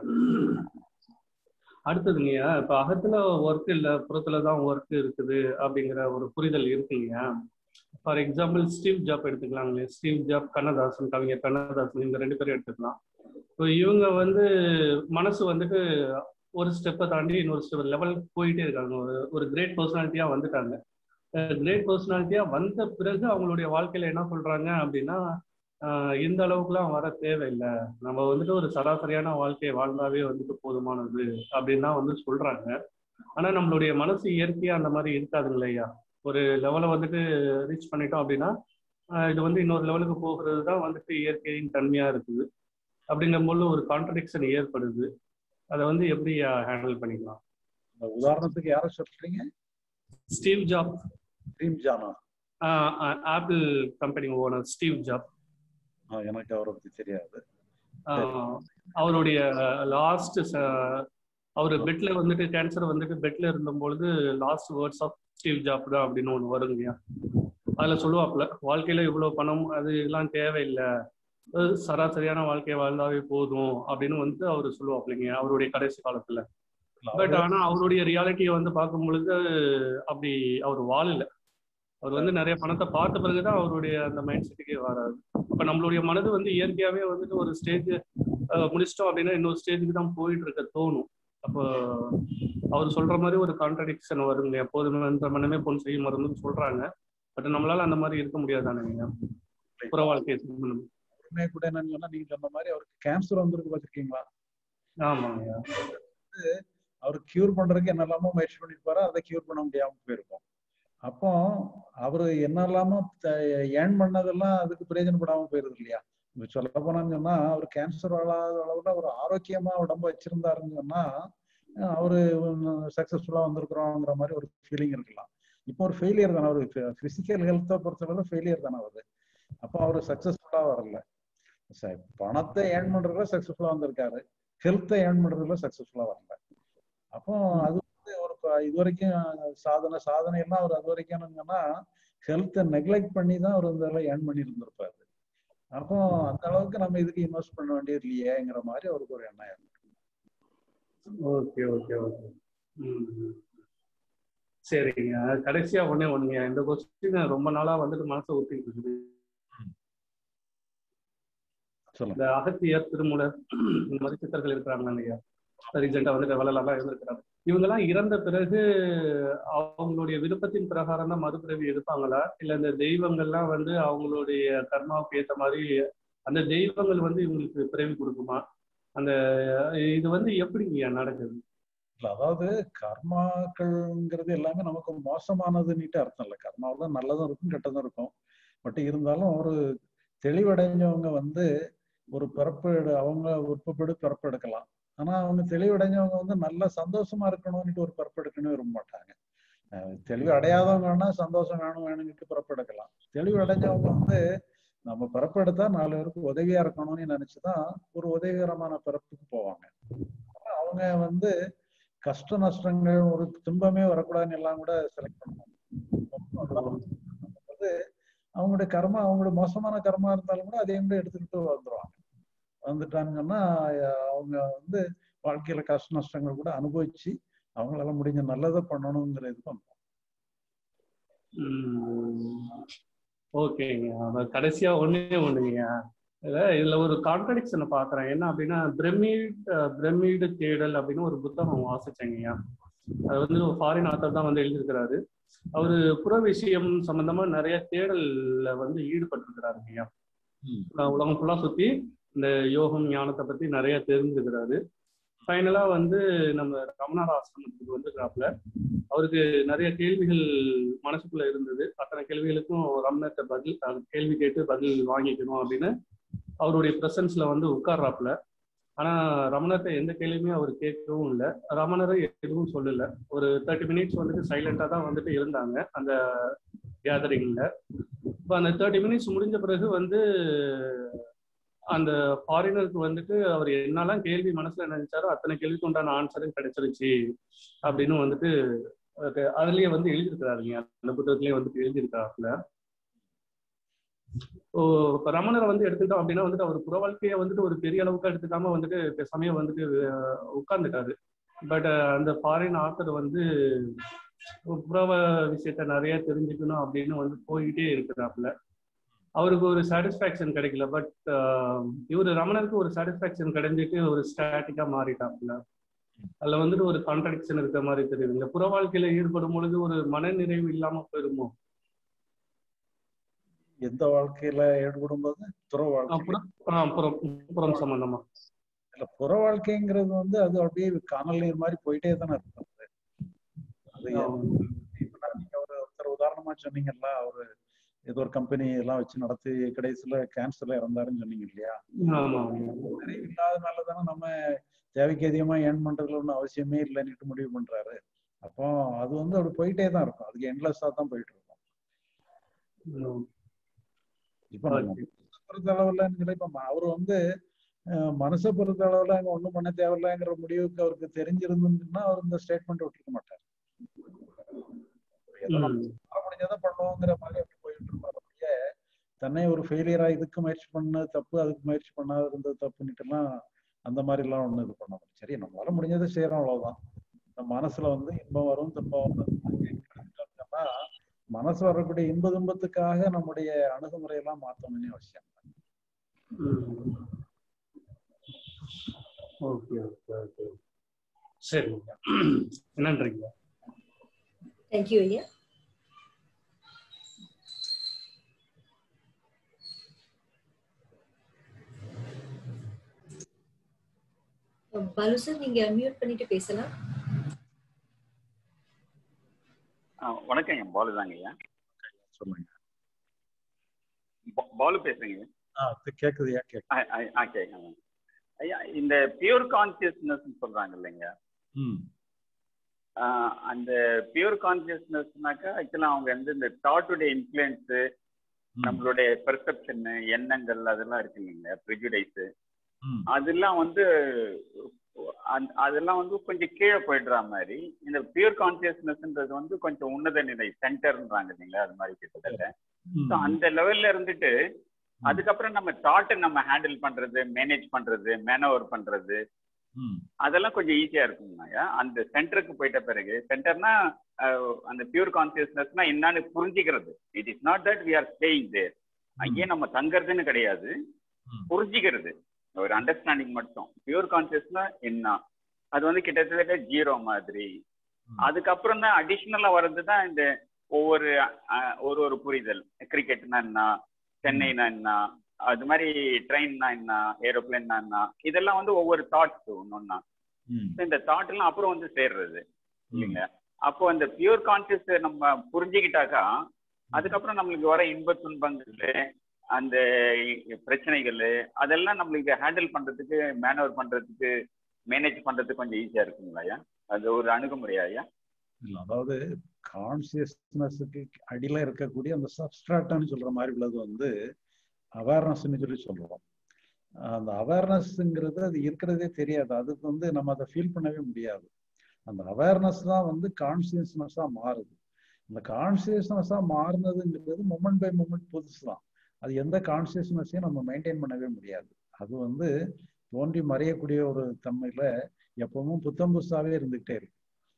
அடுத்ததுங்கய்யா இப்ப அகத்துல ஒர்க் இல்ல புறத்துல தான் ஒர்க் இருக்குது அப்படிங்கிற ஒரு புரிதல் இருக்குங்க ஃபார் எக்ஸாம்பிள் ஸ்டீவ் ஜாப் எடுத்துக்கலாங்களே ஸ்டீவ் ஜாப் கண்ணதாசன் கவிஞர் கண்ணதாசன் இந்த ரெண்டு பேரும் எடுத்துக்கலாம் ஸோ இவங்க வந்து மனசு வந்துட்டு ஒரு ஸ்டெப்பை தாண்டி இன்னொரு ஸ்டெப் லெவல் போயிட்டே இருக்காங்க ஒரு ஒரு கிரேட் பர்சனாலிட்டியா வந்துட்டாங்க கிரேட் பர்சனாலிட்டியா வந்த பிறகு அவங்களுடைய வாழ்க்கையில என்ன சொல்றாங்க அப்படின்னா இந்த அளவுக்குலாம் வர தேவையில்லை நம்ம வந்துட்டு ஒரு சராசரியான வாழ்க்கையை வாழ்ந்தாவே வந்துட்டு போதுமானது அப்படின்னு தான் வந்து சொல்றாங்க ஆனா நம்மளுடைய மனசு இயற்கையா அந்த மாதிரி இருக்காதுங்களே ஐயா ஒரு லெவலை வந்துட்டு ரீச் பண்ணிட்டோம் அப்படின்னா இது வந்து இன்னொரு லெவலுக்கு போகிறது தான் வந்துட்டு இயற்கையின் தன்மையா இருக்குது அப்படிங்கும்போது ஒரு கான்ட்ரடிக்ஷன் ஏற்படுது அதை வந்து எப்படி ஹேண்டில் பண்ணிக்கலாம் உதாரணத்துக்கு யார சொல்றீங்க ஸ்டீவ் ஜாப் ஸ்டீவ் ஜானா Apple company owner Steve Job எனக்கு அவரை பத்தி தெரியாது அவருடைய லாஸ்ட் அவர் பெட்ல வந்துட்டு கேன்சர் வந்துட்டு பெட்ல இருந்தபொழுது last words of Steve Job தான் அப்படின்னு ஒன்று வருங்கய்யா அதுல சொல்லுவாப்புல வாழ்க்கையில இவ்வளவு பணம் அது எல்லாம் தேவையில்லை சராசரியான வாழ்க்கையை வாழ்ந்தாவே போதும் அப்படின்னு வந்து அவர் சொல்லுவாப்லைங்க அவருடைய கடைசி காலத்துல பட் ஆனா அவருடைய ரியாலிட்டியை வந்து பார்க்கும் பொழுது அப்படி அவர் வாழல அவர் வந்து நிறைய பணத்தை பார்த்த பிறகுதான் அவருடைய அந்த மைண்ட் செட்டுக்கே வராது அப்ப நம்மளுடைய மனது வந்து இயற்கையாவே வந்துட்டு ஒரு ஸ்டேஜ் முடிச்சிட்டோம் அப்படின்னா இன்னொரு ஸ்டேஜுக்கு தான் போயிட்டு இருக்க தோணும் அப்போ அவர் சொல்ற மாதிரி ஒரு கான்ட்ரடிக்ஷன் வருங்க எப்போதுமே வந்து மனமே பொன் செய்யும் மருந்துன்னு சொல்றாங்க பட் நம்மளால அந்த மாதிரி இருக்க முடியாதானுங்க புற வாழ்க்கை உண்மை கூட என்னன்னு சொன்னா நீங்க சொன்ன மாதிரி அவருக்கு கேன்சர் வந்திருக்கு பாத்திருக்கீங்களா ஆமாங்க அவருக்கு கியூர் பண்றதுக்கு என்னெல்லாமோ முயற்சி பண்ணிருப்பாரு அதை கியூர் பண்ண முடியாம போயிருக்கும் அப்போ அவரு என்னெல்லாமோ ஏர்ன் பண்ணதெல்லாம் அதுக்கு பிரயோஜனப்படாம போயிருது இல்லையா சொல்ல போனான்னு சொன்னா அவர் கேன்சர் வராத அளவுல ஒரு ஆரோக்கியமா உடம்பு வச்சிருந்தாருன்னு சொன்னா அவரு சக்சஸ்ஃபுல்லா வந்திருக்கிறோங்கிற மாதிரி ஒரு ஃபீலிங் இருக்கலாம் இப்போ ஒரு ஃபெயிலியர் தானே ஒரு பிசிக்கல் ஹெல்த்தை பொறுத்தளவு ஃபெயிலியர் தானே வருது அப்போ அவர் சக்சஸ்ஃபுல்லா வரல பணத்தை ஏர்ன் பண்றதுல சக்சஸ்ஃபுல்லா வந்திருக்காரு ஹெல்த்தை ஏர்ன் பண்றதுல சக்சஸ்ஃபுல்லா வரல அப்போ அது வந்து ஒரு இது வரைக்கும் சாதனை சாதனை எல்லாம் அவர் அது வரைக்கும் என்னங்கன்னா ஹெல்த்தை நெக்லெக்ட் பண்ணி தான் அவர் இதெல்லாம் ஏர்ன் பண்ணி இருந்திருப்பாரு அப்போ அந்த அளவுக்கு நம்ம இதுக்கு இன்வெஸ்ட் பண்ண வேண்டியது இல்லையேங்கிற மாதிரி அவருக்கு ஒரு எண்ணம் இருக்கு ஓகே ஓகே ஓகே சரிங்க கடைசியா ஒண்ணே ஒண்ணுங்க இந்த கொஸ்டின் ரொம்ப நாளா வந்துட்டு மனசை ஊத்திட்டு இருக்குது இந்த அகத்தியர் திருமூலர் இந்த மாதிரி சித்தர்கள் இருக்கிறாங்க இல்லையா ரீசெண்டா வந்துட்டு வளலாம் இருந்திருக்கிறாங்க இவங்க எல்லாம் இறந்த பிறகு அவங்களுடைய விருப்பத்தின் பிரகாரம் தான் மறுபிறவி எடுப்பாங்களா இல்ல இந்த தெய்வங்கள்லாம் வந்து அவங்களுடைய கர்மாவுக்கு ஏற்ற மாதிரி அந்த தெய்வங்கள் வந்து இவங்களுக்கு பிறவி கொடுக்குமா அந்த இது வந்து எப்படிங்க நடக்குது அதாவது கர்மாக்கள்ங்கிறது எல்லாமே நமக்கு மோசமானதுன்னுட்டு அர்த்தம் இல்லை கர்மாவில் தான் நல்லதும் இருக்கும் கெட்டதும் இருக்கும் பட் இருந்தாலும் ஒரு தெளிவடைஞ்சவங்க வந்து ஒரு பிறப்பு அவங்க விருப்பப்படி பிறப்பு எடுக்கலாம் ஆனா அவங்க தெளிவடைஞ்சவங்க வந்து நல்ல சந்தோஷமா இருக்கணும்னுட்டு ஒரு பிறப்பு எடுக்கணும் விரும்ப மாட்டாங்க தெளிவு அடையாதவங்கன்னா சந்தோஷம் வேணும் வேணும்னுட்டு பிறப்பு எடுக்கலாம் தெளிவு அடைஞ்சவங்க வந்து நம்ம பிறப்பு எடுத்தா நாலு பேருக்கு உதவியா இருக்கணும்னு நினைச்சுதான் ஒரு உதவிகரமான பிறப்புக்கு போவாங்க அவங்க வந்து கஷ்ட நஷ்டங்கள் ஒரு துன்பமே வரக்கூடாதுன்னு எல்லாம் கூட செலக்ட் பண்ணுவாங்க வந்து அவங்களுடைய கர்மா அவங்களுடைய மோசமான கர்மா இருந்தாலும் கூட அதையும் கூட எடுத்துக்கிட்டு வந்துருவாங்க வந்துட்டாங்கன்னா அவங்க வந்து வாழ்க்கையில கஷ்ட நஷ்டங்கள் கூட அனுபவிச்சு அவங்களால முடிஞ்ச நல்லதை பண்ணணுங்கிற இது பண்ணுவோம் ஓகேங்க அதான் கடைசியா ஒண்ணே ஒண்ணுங்க இதுல இதுல ஒரு கான்ட்ரடிக்ஷனை பாக்குறேன் என்ன அப்படின்னா பிரமிட் பிரமிடு தேடல் அப்படின்னு ஒரு புத்தகம் வாசிச்சேங்கய்யா அது வந்து ஒரு ஃபாரின் ஆத்தர் தான் வந்து எழுதியிருக்கிறாரு அவரு புற விஷயம் சம்பந்தமா நிறைய தேடல்ல வந்து ஈடுபட்டிருக்கிறாருங்கய்யா உலகம் ஃபுல்லா சுத்தி இந்த யோகம் ஞானத்தை பத்தி நிறைய தெரிஞ்சுக்கிறாரு ஃபைனலா வந்து நம்ம ரமணார் ஆசிரமத்துக்கு வந்துக்கிறாப்புல அவருக்கு நிறைய கேள்விகள் மனசுக்குள்ள இருந்தது அத்தனை கேள்விகளுக்கும் ரமணத்தை பதில் அது கேள்வி கேட்டு பதில் வாங்கிக்கணும் அப்படின்னு அவருடைய பிரசன்ஸ்ல வந்து உட்கார்றாப்புல ஆனா ரமணத்தை எந்த கேள்வியுமே அவர் கேட்கவும் இல்லை ரமணரை எதுவும் சொல்லல ஒரு தேர்ட்டி மினிட்ஸ் வந்துட்டு சைலண்டா தான் வந்துட்டு இருந்தாங்க அந்த கேதரிங்ல இப்போ அந்த தேர்ட்டி மினிட்ஸ் முடிஞ்ச பிறகு வந்து அந்த ஃபாரினருக்கு வந்துட்டு அவர் என்னெல்லாம் கேள்வி மனசுல நினைச்சாரோ அத்தனை கேள்விக்கு உண்டான ஆன்சரும் கிடைச்சிருச்சு அப்படின்னு வந்துட்டு அதுலயே வந்து எழுதியிருக்கிறாருங்க அந்த புத்தகத்திலேயே வந்துட்டு எழுதியிருக்காருல ஓ இப்போ ரமணரை வந்து எடுத்துக்கிட்டோம் அப்படின்னா வந்துட்டு அவர் புற வாழ்க்கையை வந்துட்டு ஒரு பெரிய அளவுக்கு எடுத்துக்காம வந்துட்டு சமயம் வந்துட்டு உட்கார்ந்துட்டாரு பட் அந்த ஃபாரின் ஆத்தர் வந்து புறவ விஷயத்த நிறைய தெரிஞ்சுக்கணும் அப்படின்னு வந்து போயிட்டே இருக்கிறாப்புல அவருக்கு ஒரு சாட்டிஸ்ஃபேக்ஷன் கிடைக்கல பட் இவர் ரமணருக்கு ஒரு சாட்டிஸ்ஃபேக்ஷன் கிடைஞ்சிட்டு ஒரு ஸ்டாட்டிக்கா மாறிட்டாப்புல அதுல வந்துட்டு ஒரு கான்ட்ரடிக்ஷன் இருக்க மாதிரி தெரியுது இந்த புற வாழ்க்கையில ஈடுபடும் பொழுது ஒரு மன நிறைவு இல்லாம போயிருமோ எந்த வாழ்க்கையில ஈடுபடும் போது துற வாழ்க்கை புறம் புறம் சம்பந்தமா இல்ல புற வாழ்க்கைங்கிறது வந்து அது அப்படியே காணல் நீர் மாதிரி போயிட்டே தானே இருக்கும் அது இப்ப நீங்க ஒரு ஒருத்தர் உதாரணமா சொன்னீங்கல்ல அவரு ஏதோ ஒரு கம்பெனி எல்லாம் வச்சு நடத்தி கடைசியில கேன்சர்ல இறந்தாருன்னு சொன்னீங்க இல்லையா நிறைவு இல்லாதனால தானே நம்ம தேவைக்கு அதிகமா ஏர்ன் பண்றதுல ஒன்றும் அவசியமே இல்லைன்னுட்டு முடிவு பண்றாரு அப்போ அது வந்து அப்படி போயிட்டே தான் இருக்கும் அதுக்கு என்லெஸ்ஸா தான் போயிட்டு இருக்கும் இப்ப நம்ம பொறுத்த அளவுல இப்ப அவர் வந்து மனசை பொறுத்த அளவுல அங்க ஒண்ணும் பண்ண தேவையில்லைங்கிற முடிவுக்கு அவருக்கு தெரிஞ்சிருந்துன்னா அவர் இந்த ஸ்டேட்மெண்ட் விட்டுருக்க மாட்டார் முடிஞ்சதை பண்ணுவோங்கிற மாதிரி அப்படி போயிட்டு இருப்பார் அப்படியே தன்னை ஒரு ஃபெயிலியரா இதுக்கு முயற்சி பண்ண தப்பு அதுக்கு முயற்சி பண்ணாத இருந்தது தப்புன்னுட்டு எல்லாம் அந்த மாதிரி எல்லாம் ஒண்ணு இது பண்ண சரி நம்மளால முடிஞ்சதை செய்யறோம் அவ்வளவுதான் நம்ம மனசுல வந்து இன்பம் வரும் துன்பம் வரும் மனசு வரக்கூடிய இன்ப துன்பத்துக்காக நம்முடைய அணுகுமுறையெல்லாம் மாற்றணும்னு அவசியம் ஓகே ஓகே ஓகே சரிங்க நன்றிங்க தேங்க்யூ ஐயா பாலு சார் நீங்க மியூட் பண்ணிட்டு பேசலாம் வணக்கம் ஐயா பாலு தாங்க ஐயா சொல்லுங்க பாலு பேசுறீங்க கேக்குதுயா ஆ கேட்குங்க ஐயா இந்த பியூர் கான்சியஸ்னஸ் சொல்றாங்க இல்லைங்க அந்த பியூர் கான்சியஸ்னஸ்னாக்கா ஆக்சுவலா அவங்க வந்து இந்த தாட்டுடைய இன்ஃப்ளூயன்ஸ் நம்மளுடைய பெர்செப்ஷன் எண்ணங்கள் அதெல்லாம் இருக்கு இல்லைங்க ப்ரிஜுடைஸ் அதெல்லாம் வந்து அதெல்லாம் வந்து கொஞ்சம் கீழே போயிடுற மாதிரி இந்த பியூர் கான்சியஸ்னஸ்ன்றது வந்து கொஞ்சம் உன்னத நிலை சென்டர்ன்றாங்க இல்லைங்களா அது மாதிரி கிட்டத்தட்ட ஸோ அந்த லெவல்ல இருந்துட்டு அதுக்கப்புறம் நம்ம தாட்டை நம்ம ஹேண்டில் பண்றது மேனேஜ் பண்றது மேனவர் பண்றது அதெல்லாம் கொஞ்சம் ஈஸியா இருக்குங்கய்யா அந்த சென்டருக்கு போயிட்ட பிறகு சென்டர்னா அந்த பியூர் கான்சியஸ்னஸ்னா என்னன்னு புரிஞ்சுக்கிறது it is not that we are staying there அங்கேயே நம்ம தங்கறதுன்னு கிடையாது புரிஞ்சுக்கிறது ஒரு அண்டர்ஸ்டாண்டிங் மட்டும் பியூர் கான்சியஸ்னா என்ன அது வந்து கிட்டத்தட்ட ஜீரோ மாதிரி அதுக்கப்புறம் தான் அடிஷ்னலா வர்றது தான் இந்த ஒவ்வொரு ஒரு ஒரு புரிதல் கிரிக்கெட்னா என்ன சென்னைனா என்ன அது மாதிரி ட்ரெயின்னா என்ன ஏரோப்ளேன்னா என்ன இதெல்லாம் வந்து ஒவ்வொரு தாட்ஸ் ஒன்னொன்னா இந்த தாட் எல்லாம் அப்புறம் வந்து சேர்றது இல்லைங்க அப்போ அந்த பியூர் கான்சியஸ் நம்ம புரிஞ்சுக்கிட்டாக்கா அதுக்கப்புறம் நம்மளுக்கு வர இன்ப துன்பங்கள் அந்த பிரச்சனைகள் அதெல்லாம் நம்மளுக்கு ஹேண்டில் பண்றதுக்கு மேனவர் பண்றதுக்கு மேனேஜ் பண்றதுக்கு கொஞ்சம் ஈஸியா இருக்குங்களா ஐயா அது ஒரு அணுகுமுறையா ஐயா இல்ல அதாவது கான்சியஸ்னஸுக்கு அடியில இருக்கக்கூடிய அந்த சப்ஸ்ட்ராக்டான்னு சொல்ற மாதிரி உள்ளது வந்து அவேர்னஸ்ன்னு சொல்லி சொல்றோம் அந்த அவேர்னஸ்ங்கிறது அது இருக்கிறதே தெரியாது அதுக்கு வந்து நம்ம அதை ஃபீல் பண்ணவே முடியாது அந்த அவேர்னஸ் தான் வந்து கான்சியஸ்னஸா மாறுது அந்த கான்சியஸ்னஸா மாறினதுங்கிறது மொமெண்ட் பை மொமெண்ட் புதுசு தான் அது எந்த கான்சியஸ்னஸையும் நம்ம மெயின்டைன் பண்ணவே முடியாது அது வந்து தோன்றி மறையக்கூடிய ஒரு தன்மையில எப்பவும் புத்தம் புதுசாவே இருந்துகிட்டே இருக்கு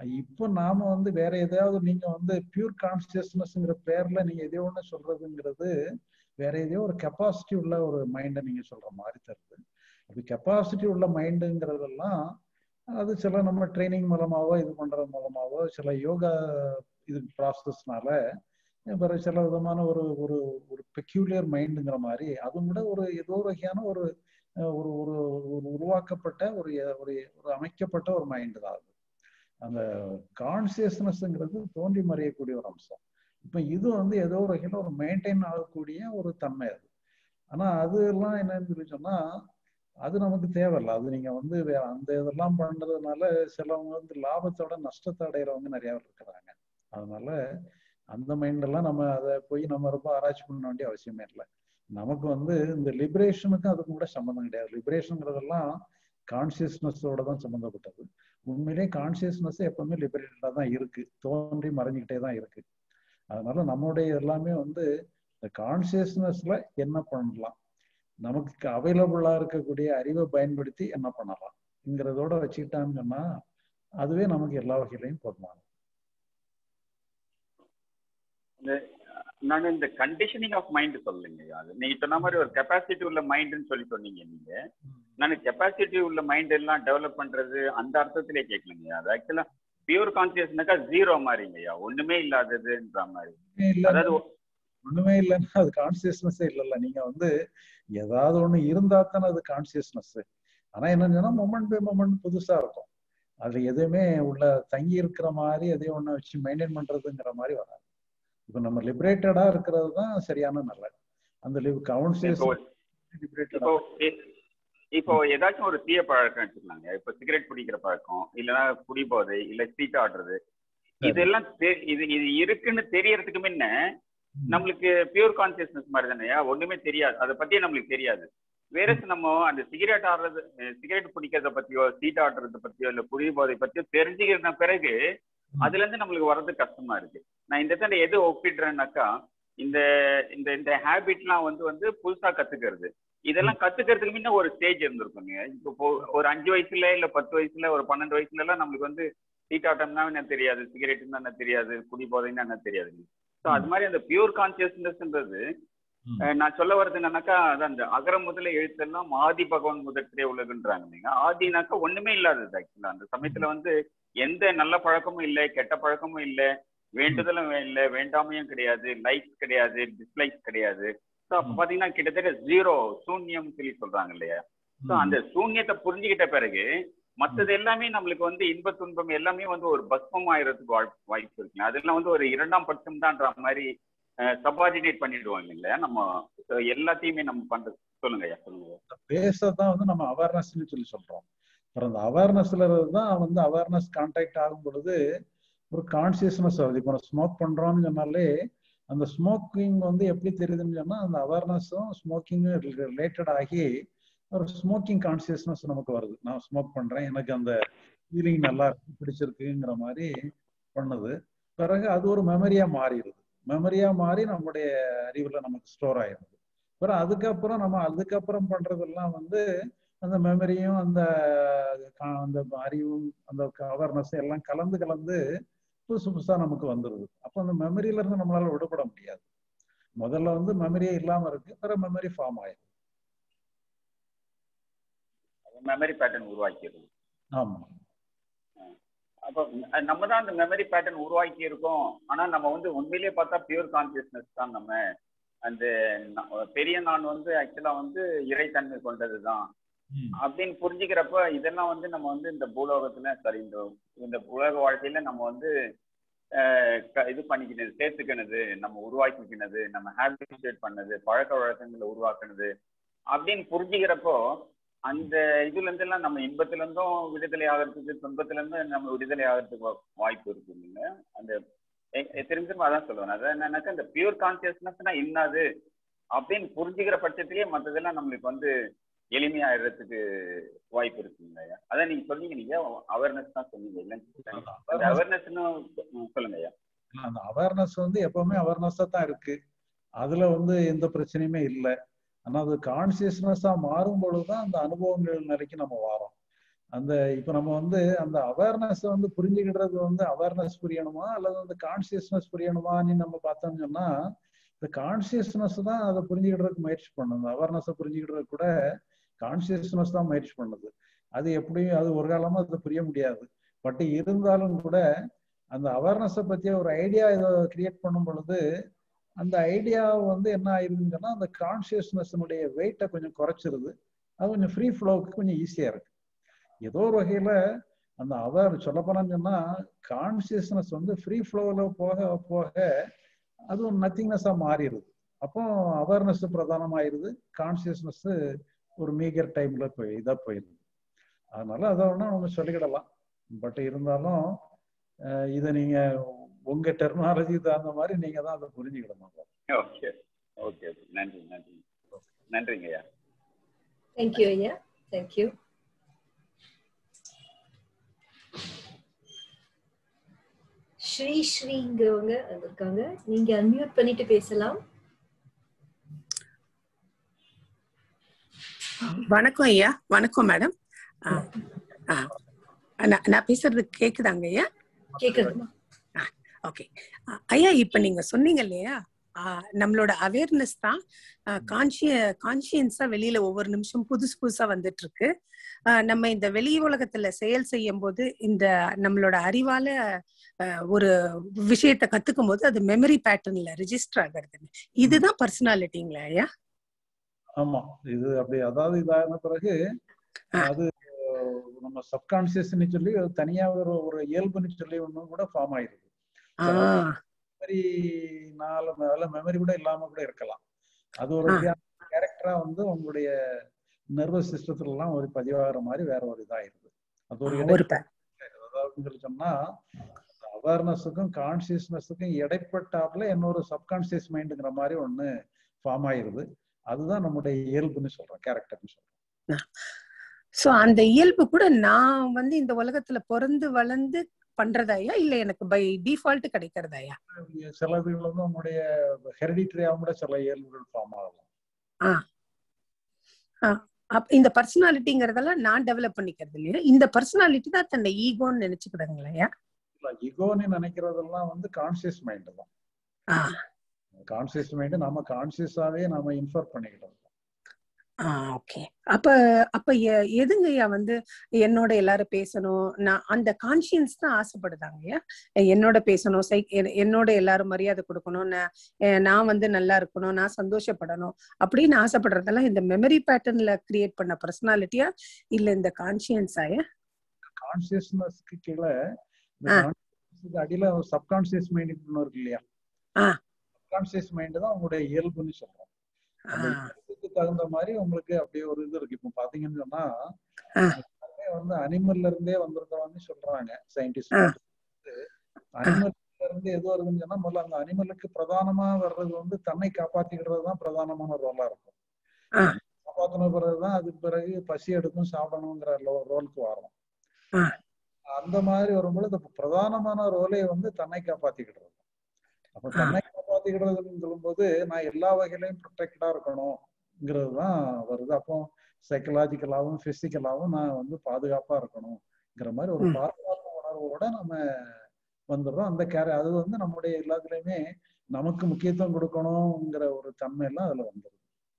இப்போ நாம வந்து வேற எதையாவது நீங்க வந்து பியூர் கான்சியஸ்னஸ்ங்கிற பேர்ல நீங்க எதையோ ஒண்ணு சொல்றதுங்கிறது வேற எதையோ ஒரு கெப்பாசிட்டி உள்ள ஒரு மைண்டை நீங்க சொல்ற மாதிரி தருது அப்படி கெப்பாசிட்டி உள்ள மைண்டுங்கிறதெல்லாம் அது சில நம்ம ட்ரைனிங் மூலமாவோ இது பண்றது மூலமாவோ சில யோகா இது ப்ராசஸ்னால வேற சில விதமான ஒரு ஒரு ஒரு பெக்யூலியர் மைண்டுங்கிற மாதிரி அதுவும் கூட ஒரு ஏதோ ஒரு வகையான ஒரு அஹ், ஒரு ஒரு ஒரு உருவாக்கப்பட்ட ஒரு ஒரு ஒரு அமைக்கப்பட்ட ஒரு மைண்டு தான் அது அந்த கான்சியஸ்னஸ்ங்கிறது தோன்றி மறையக்கூடிய ஒரு அம்சம் இப்ப இது வந்து ஏதோ ஒரு வகையில ஒரு மெயின்டைன் ஆகக்கூடிய ஒரு தன்மை அது ஆனா அதெல்லாம் என்னன்னு சொல்லி சொன்னா அது நமக்கு தேவையில்ல அது நீங்க வந்து வே- அந்த இதெல்லாம் பண்றதுனால சிலவங்க வந்து லாபத்தோட நஷ்டத்தை அடைகிறவங்க நிறைய பேர் இருக்கிறாங்க அதனால அந்த மைண்ட் எல்லாம் நம்ம அதை போய் நம்ம ரொம்ப ஆராய்ச்சி பண்ண வேண்டிய அவசியமே இல்லை நமக்கு வந்து இந்த லிபரேஷனுக்கும் அதுக்கும் கூட சம்மந்தம் கிடையாது லிபரேஷனுங்கிறதெல்லாம் கான்சியஸ்னஸோட தான் சம்மந்தப்பட்டது உண்மையிலே கான்சியஸ்னஸ் எப்பவுமே லிபரேட்டடா தான் இருக்கு தோன்றி மறைஞ்சிக்கிட்டே தான் இருக்கு அதனால நம்மளுடைய எல்லாமே வந்து இந்த கான்சியஸ்னஸ்ல என்ன பண்ணலாம் நமக்கு அவைலபிளா இருக்கக்கூடிய அறிவை பயன்படுத்தி என்ன பண்ணலாம்ங்கிறதோட வச்சுக்கிட்டான்னு சொன்னா அதுவே நமக்கு எல்லா வகையிலையும் போதுமானது இந்த நான் இந்த கண்டிஷனிங் ஆஃப் மைண்ட் சொல்லுங்க அது நீங்க சொன்ன மாதிரி ஒரு கெப்பாசிட்டி உள்ள மைண்டுன்னு சொல்லி சொன்னீங்க நீங்க நான் கெப்பாசிட்டி உள்ள மைண்ட் எல்லாம் டெவலப் பண்றது அந்த அர்த்தத்திலே கேட்கலங்க அது ஆக்சுவலா பியூர் கான்சியஸ்னாக்கா ஜீரோ மாதிரிங்கய்யா ஒண்ணுமே இல்லாததுன்ற மாதிரி இல்ல அதாவது ஒண்ணுமே இல்லைன்னா அது கான்சியஸ்னஸே இல்லைல்ல நீங்க வந்து ஏதாவது ஒண்ணு இருந்தா தானே அது கான்சியஸ்னஸ் ஆனா என்னன்னா மொமெண்ட் பை மொமெண்ட் புதுசா இருக்கும் அதுல எதுவுமே உள்ள தங்கி இருக்கிற மாதிரி எதையும் ஒண்ணு வச்சு மெயின்டைன் பண்றதுங்கிற மாதிரி வராது இப்ப நம்ம லிபரேட்டடா இருக்கிறது தான் சரியான நல்ல அந்த கான்சியஸ் இப்போ லிபரேட்டடா இப்போ இ- இப்போ ஏதாச்சும் ஒரு தீய பழக்கம் எடுத்துக்கலாங்க இப்போ சிகரெட் பிடிக்கிற பழக்கம் இல்லைன்னா குடிபோதை இல்ல சீட் ஆடுறது இதெல்லாம் தெ- இது இது இருக்குன்னு தெரியறதுக்கு முன்ன நம்மளுக்கு பியூர் கான்சியஸ்னஸ் மாதிரி தானேயா ஒண்ணுமே தெரியாது அதை பத்தியே நம்மளுக்கு தெரியாது வேற நம்ம அந்த சிகரெட் ஆடுறது சிகரெட் பிடிக்கிறத பத்தியோ சீட் ஆடுறத பத்தியோ இல்ல குடிபோதை பத்தியோ தெரிஞ்சுக்கிற பிறகு அதுல இருந்து நம்மளுக்கு வர்றது கஷ்டமா இருக்கு நான் இந்த இடத்துல எது ஒப்பிடுறேன்னாக்கா இந்த இந்த இந்த ஹேபிட்லாம் வந்து வந்து புதுசா கத்துக்கிறது இதெல்லாம் கத்துக்கிறதுக்கு முன்ன ஒரு ஸ்டேஜ் இருந்திருக்குங்க இப்போ ஒரு அஞ்சு வயசுல இல்ல பத்து வயசுல ஒரு பன்னெண்டு வயசுல எல்லாம் நம்மளுக்கு வந்து சீட்டாட்டம்னா என்ன தெரியாது சிகரெட்னா என்ன தெரியாது குடி போதைன்னா என்ன தெரியாது ஸோ அது மாதிரி அந்த பியூர் கான்சியஸ்னஸ்ன்றது அஹ் நான் சொல்ல வர்றது என்னன்னாக்கா அதான் அந்த அகர முதல எழுத்தெல்லாம் ஆதி பகவான் முதற்றே உலகுன்றாங்க நீங்க ஆதினாக்கா ஒண்ணுமே இல்லாதது ஆக்சுவலா அந்த சமயத்துல வந்து எந்த நல்ல பழக்கமும் இல்லை கெட்ட பழக்கமும் இல்லை வேண்டுதலும் இல்லை வேண்டாமையும் கிடையாது லைக்ஸ் கிடையாது டிஸ்லைக்ஸ் கிடையாது ஸோ அப்ப பாத்தீங்கன்னா கிட்டத்தட்ட ஜீரோ சூன்யம் சொல்லி சொல்றாங்க இல்லையா ஸோ அந்த சூன்யத்தை புரிஞ்சுக்கிட்ட பிறகு மத்தது எல்லாமே நம்மளுக்கு வந்து இன்ப துன்பம் எல்லாமே வந்து ஒரு பஸ்மம் ஆயிரத்துக்கு வாய்ப்பு வாய்ப்பு இருக்குங்க அதெல்லாம் வந்து ஒரு இரண்டாம் பட்சம் தான்ற மாதிரி சபார்டினேட் பண்ணிடுவோம் இல்லைங்களா நம்ம so எல்லாத்தையுமே நம்ம பண்றது சொல்லுங்க ஐயா சொல்லுங்க பேசதான் வந்து நம்ம அவேர்னஸ்னு சொல்லி சொல்றோம் அப்புறம் அந்த அவேர்னஸ்ல தான் வந்து அவேர்னஸ் கான்டாக்ட் ஆகும் பொழுது ஒரு கான்சியஸ்னஸ் வருது இப்போ ஸ்மோக் பண்றோம்னு சொன்னாலே அந்த ஸ்மோக்கிங் வந்து எப்படி தெரியுதுன்னு சொன்னா அந்த அவேர்னஸும் ஸ்மோக்கிங்கும் ரிலேட்டட் ஆகி ஒரு ஸ்மோக்கிங் கான்சியஸ்னஸ் நமக்கு வருது நான் ஸ்மோக் பண்றேன் எனக்கு அந்த ஃபீலிங் நல்லா இருக்கு பிடிச்சிருக்குங்கிற மாதிரி பண்ணுது பிறகு அது ஒரு மெமரியா மாறிடுது மெமரியா மாறி நம்முடைய அறிவுல நமக்கு ஸ்டோர் ஆயிடுது அப்புறம் அதுக்கப்புறம் நம்ம அதுக்கப்புறம் பண்றதெல்லாம் வந்து அந்த மெமரியும் அந்த கா- அந்த அறிவும் அந்த அவேர்னஸ் எல்லாம் கலந்து கலந்து புதுசு புதுசா நமக்கு வந்துருது அப்போ அந்த மெமரியில இருந்து நம்மளால விடுபட முடியாது முதல்ல வந்து மெமரியே இல்லாம இருக்கு பிறகு மெமரி ஃபார்ம் ஆயிடும் மெமரி பேட்டர்ன் உருவாக்கிடுது ஆமா அப்போ அஹ் நம்ம தான் அந்த மெமரி பேட்டர்ன் உருவாக்கி இருக்கோம் ஆனா நம்ம வந்து உண்மையிலேயே பார்த்தா பியூர் கான்சியஸ்னஸ் தான் நம்ம அந்த ந- பெரிய நான் வந்து ஆக்சுவலா வந்து இறைத்தன்மை கொண்டது தான் அப்படின்னு புரிஞ்சுக்கிறப்ப இதெல்லாம் வந்து நம்ம வந்து இந்த பூலோகத்துல சரி இந்த இந்த உலக வாழ்க்கையில நம்ம வந்து அஹ், க- இது பண்ணிக்கினது சேர்த்துக்கினது நம்ம உருவாக்கிக்கினது நம்ம ஹேபிடேட் பண்ணது பழக்க வழக்கங்களை உருவாக்குனது அப்படின்னு புரிஞ்சுக்கிறப்போ அந்த இதுல இருந்து எல்லாம் நம்ம இன்பத்துல இருந்தும் விடுதலை ஆகிறதுக்கு துன்பத்துல இருந்தும் நம்ம விடுதலை ஆகிறதுக்கு வா- வாய்ப்பு இருக்கு இல்லைங்க அந்த எ- எ- திரும்ப திரும்ப அதான் சொல்லுவேன் அதான் என்னன்னாக்கா இந்த பியூர் கான்சியஸ்னஸ்னா என்னது அப்படின்னு புரிஞ்சுக்கிற பட்சத்திலேயே மற்றதெல்லாம் நம்மளுக்கு வந்து எளிமையாயிடுறதுக்கு வாய்ப்பு இருக்குங்க ஐயா அதான் நீங்க சொன்னீங்க நீங்க அவேர்னஸ் தான் சொன்னீங்க இல்லைன்னு அந்த அவேர்னஸ்னு சொல்லுங்க ஐயா ஆனா, அந்த அவேர்னஸ் வந்து எப்பவுமே அவேர்னஸா தான் இருக்கு அதுல வந்து எந்த பிரச்சனையுமே இல்லை ஆனா அது கான்சியஸ்னஸா மாறும் பொழுதுதான் அந்த அனுபவங்கள் நிலைக்கு நம்ம வாரோம் அந்த இப்ப நம்ம வந்து அந்த அவேர்னஸ் வந்து புரிஞ்சுக்கிடுறது வந்து அவேர்னஸ் புரியணுமா அல்லது வந்து கான்சியஸ்னஸ் புரியணுமான்னு நம்ம பார்த்தோம்னு சொன்னா இந்த கான்சியஸ்னஸ் தான் அதை புரிஞ்சுக்கிடுறதுக்கு முயற்சி பண்ணும் அந்த அவேர்னஸை புரிஞ்சுக்கிடுறது கூட கான்சியஸ்னஸ் தான் முயற்சி பண்ணுது அது எப்படியும் அது ஒரு காலமா அது புரிய முடியாது பட் இருந்தாலும் கூட அந்த அவேர்னஸை பத்திய ஒரு ஐடியா இதை கிரியேட் பண்ணும் பொழுது அந்த ஐடியா வந்து என்ன ஆயிருதுன்னு சொன்னா அந்த கான்சியஸ்னஸ்னுடைய வெயிட்டை கொஞ்சம் குறைச்சிருது அது கொஞ்சம் ஃப்ரீ ஃப்ளோவுக்கு கொஞ்சம் ஈஸியா இருக்கு ஏதோ ஒரு வகையில அந்த அவர் சொல்லப்போனான்னு சொன்னா கான்சியஸ்னஸ் வந்து ஃப்ரீ ஃப்ளோவில் போக போக அது ஒரு நத்திங்னஸா மாறிடுது அப்போ அவேர்னஸ் பிரதானமாயிருது கான்சியஸ்னஸ் ஒரு மீகர் டைம்ல போய் இதா போயிருது அதனால அதை ஒன்றா நம்ம சொல்லிக்கிடலாம் பட் இருந்தாலும் அஹ் இதை நீங்க உங்க டெர்மினாலஜி தகுந்த மாதிரி நீங்க தான் அதை புரிஞ்சுக்கிடணும் ஓகே ஓகே நன்றி நன்றி நன்றிங்க ஐயா தேங்க்யூ ஐயா தேங்க்யூ ஸ்ரீ ஸ்ரீங்கிறவங்க வந்திருக்காங்க நீங்க அன்மியூட் பண்ணிட்டு பேசலாம் வணக்கம் ஐயா வணக்கம் மேடம் நான் நான் பேசுறது கேக்குதாங்க ஐயா கேக்குதுமா ஓகே ஐயா இப்ப நீங்க சொன்னீங்க இல்லையா ஆ, நம்மளோட அவேர்னஸ் தான் கான்சிய கான்சியன்ஸா வெளியில ஒவ்வொரு நிமிஷம் புதுசு புதுசா வந்துட்டு இருக்கு ஆ, நம்ம இந்த வெளி உலகத்துல செயல் செய்யும் போது இந்த நம்மளோட அறிவால ஆ, ஒரு விஷயத்த கத்துக்கும் போது அது மெமரி பேட்டர்ன்ல ரெஜிஸ்டர் ஆகிறது இதுதான் பர்சனாலிட்டிங்களா ஐயா ஆமா இது அப்படி அதாவது இதான பிறகு அது நம்ம சப்கான்சியஸ்னு சொல்லி அது தனியா ஒரு ஒரு இயல்புன்னு சொல்லி ஒண்ணும் கூட ஃபார்ம் ஆயிருது ஆ மெமரி நாலு மேல மெமரி கூட இல்லாம கூட இருக்கலாம் அது ஒரு கேரக்டரா வந்து உங்களுடைய நர்வஸ் சிஸ்டத்துல எல்லாம் ஒரு பதிவாகிற மாதிரி வேற ஒரு இதாயிருது அது ஒரு ஒரு இடை அதாவது சொல்லி சொன்னா அவேர்னஸுக்கும் கான்சியஸ்னஸுக்கும் இடைப்பட்டாப்புல இன்னொரு சப்கான்சியஸ் மைண்டுங்கிற மாதிரி ஒண்ணு ஃபார்ம் ஆயிருது அதுதான் நம்முடைய இயல்புன்னு சொல்றோம் கேரக்டர்னு சொல்றோம் சோ அந்த இயல்பு கூட நான் வந்து இந்த உலகத்துல பிறந்து வளர்ந்து பண்றதாயா இல்ல எனக்கு பை டிஃபால்ட் கிடைக்கிறதாயா சில இதுகள் வந்து உங்களுடைய ஹெரிடிட்டரியாக கூட சில இயல்புகள் ஃபார்ம் ஆகலாம் ஆ ஆ, அப்ப இந்த பர்சனாலிட்டிங்கிறதெல்லாம் நான் டெவலப் பண்ணிக்கிறது இல்லையா இந்த பர்சனாலிட்டி தான் தன்னை ஈகோன்னு நினைச்சுக்கிடுங்களா இகோன்னு நினைக்கிறதெல்லாம் வந்து கான்சியஸ் மைண்டு தான் ஆ கான்சியஸ் மைண்டு நாம கான்சியஸாவே நாம இன்ஃபர் பண்ணிக்கிட்டோம் ஆ ஓகே அப்ப அப்ப எ- எதுங்கய்யா வந்து என்னோட எல்லாரும் பேசணும் நான் அந்த கான்சியன்ஸ் தான் ஆசைப்படுதாங்கய்யா என்னோட பேசணும் சை என்- என்னோட எல்லாரும் மரியாதை கொடுக்கணும் நான் அஹ் நான் வந்து நல்லா இருக்கணும் நான் சந்தோஷப்படணும் அப்படின்னு ஆசைப்படுறதெல்லாம் இந்த மெமரி பேட்டர்ன்ல கிரியேட் பண்ண பர்சனாலிட்டியா இல்ல இந்த கான்சியன்ஸாயா கான்சியஸ்னஸ்க்கு கீழே இந்த ஆ. consciousness க்கு அடியில சப்கான்சியஸ் மைண்ட் ஒன்று இருக்கு இல்லையா ஆ சப்கான்சியஸ் மைண்ட் தான் உங்களுடைய இயல்புன்னு சொல்றோம் அந்த இயல்புக்கு தகுந்த மாதிரி உங்களுக்கு அப்படியே ஒரு இது இருக்கு இப்போ பாத்தீங்கன்னு சொன்னா ஆ. எல்லாமே வந்து அனிமல்ல இருந்தே வந்திருக்கிறோம்னு சொல்றாங்க சயின்டிஸ்ட் ஆ. அனிமல்ல இருந்து எது வருதுன்னு சொன்னா முதல்ல அந்த அனிமலுக்கு பிரதானமா வர்றது வந்து தன்னை காப்பாத்திக்கிறது தான் பிரதானமான ரோலா இருக்கும் ஆ. காப்பாத்தின பிறகுதான் அதுக்கு பிறகு பசி எடுக்கும் சாப்பிடணுங்கிற ரோலுக்கு வரும் ஆ. அந்த மாதிரி வரும்பொழுது இப்ப பிரதானமான ரோலே வந்து தன்னை காப்பாத்திக்கிடுறது அப்ப தன்னை காப்பாத்திக்கிடுறதுன்னு சொல்லும்போது நான் எல்லா வகையிலையும் ப்ரொடெக்டடா இருக்கணும்ங்கிறது தான் வருது அப்போ சைக்கலாஜிக்கலாவும் பிசிக்கலாவும் நான் வந்து பாதுகாப்பா இருக்கணுங்கிற மாதிரி ஒரு ம். பாதுகாப்பு உணர்வோட நம்ம வந்துடுறோம் அந்த கேர அது வந்து நம்முடைய எல்லாத்துலயுமே நமக்கு முக்கியத்துவம் கொடுக்கணுங்கிற ஒரு தன்மை எல்லாம் அதுல வந்துடும்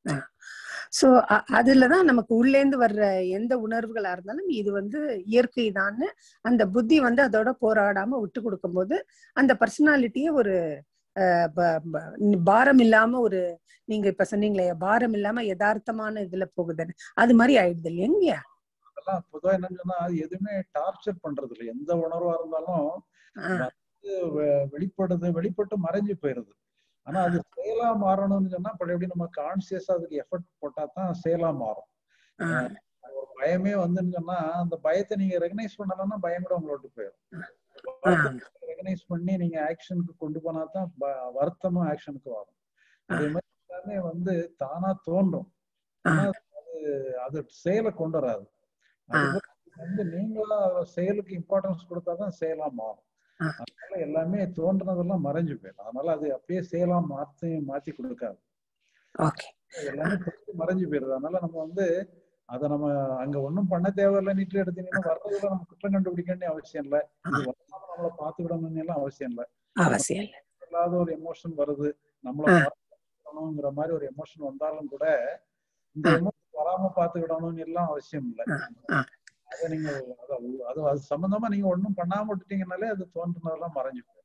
சோ அதுலதான் நமக்கு உள்ளேந்து வர்ற எந்த உணர்வுகளா இருந்தாலும் இது வந்து இயற்கை தான்னு அந்த புத்தி வந்து அதோட போராடாம விட்டு கொடுக்கும்போது அந்த பர்சனாலிட்டியே ஒரு அஹ், ப- ப- பாரம் இல்லாம ஒரு நீங்க இப்ப சொன்னீங்களே பாரம் இல்லாம யதார்த்தமான இதுல போகுதுன்னு அது மாதிரி ஆயிடுது இல்லையா அதெல்லாம் பொதுவா என்னன்னு சொன்னா அது எதுவுமே டார்ச்சர் பண்றது இல்லை எந்த உணர்வா இருந்தாலும் வந்து வெ- வெளிப்படுது வெளிப்பட்டு மறைஞ்சு போயிருது ஆனா அது செயலா மாறணும்னு சொன்னா பழையபடி நம்ம கான்சியஸா அதுக்கு எஃபர்ட் போட்டா தான் செயலா மாறும் அஹ் ஒரு பயமே வந்துன்னு சொன்னா அந்த பயத்தை நீங்க ரெகனைஸ் பண்ணலன்னா பயம் கூட உங்களை விட்டு போயிடும் ரெகனைஸ் பண்ணி நீங்க ஆக்ஷனுக்கு கொண்டு போனா தான் ப- வருத்தமும் ஆக்ஷனுக்கு வரும் அதே மாதிரி எல்லாமே வந்து தானா தோன்றும் ஆனா அது அது செயலை கொண்டு வராது அது வந்து நீங்களா செயலுக்கு இம்பார்ட்டன்ஸ் கொடுத்தாதான் செயலா மாறும் அதனால எல்லாமே தோன்றினதெல்லாம் மறைஞ்சு போயிடும் அதனால அது அப்படியே செயலா மாத்தி மாத்தி கொடுக்காது ஓகே எல்லாமே தொட்டு மறைஞ்சு போயிருது அதனால நம்ம வந்து அதை நம்ம அங்க ஒண்ணும் பண்ண தேவையில்லை நீட்டு எடுத்தீங்கன்னா வர்றதுல நம்ம குற்றம் கண்டுபிடிக்க வேண்டிய அவசியம் இல்லை இது வராம நம்மளை பாத்துக்கிடணும்னு எல்லாம் அவசியம் இல்லை அவசியம் இல்லை இல்லாத ஒரு எமோஷன் வருது நம்மள ஆ. பார்த்துக்கணுங்கிற மாதிரி ஒரு எமோஷன் வந்தாலும் கூட இந்த எமோஷன் வராம பாத்துக்கிடணும்னு எல்லாம் அவசியம் இல்லை ஆ. அதை நீங்க அது அது அது சம்பந்தமா நீங்க ஒண்ணும் பண்ணாம விட்டுட்டீங்கனாலே அது தோன்றுனதெல்லாம் மறைஞ்சு போயிடும்.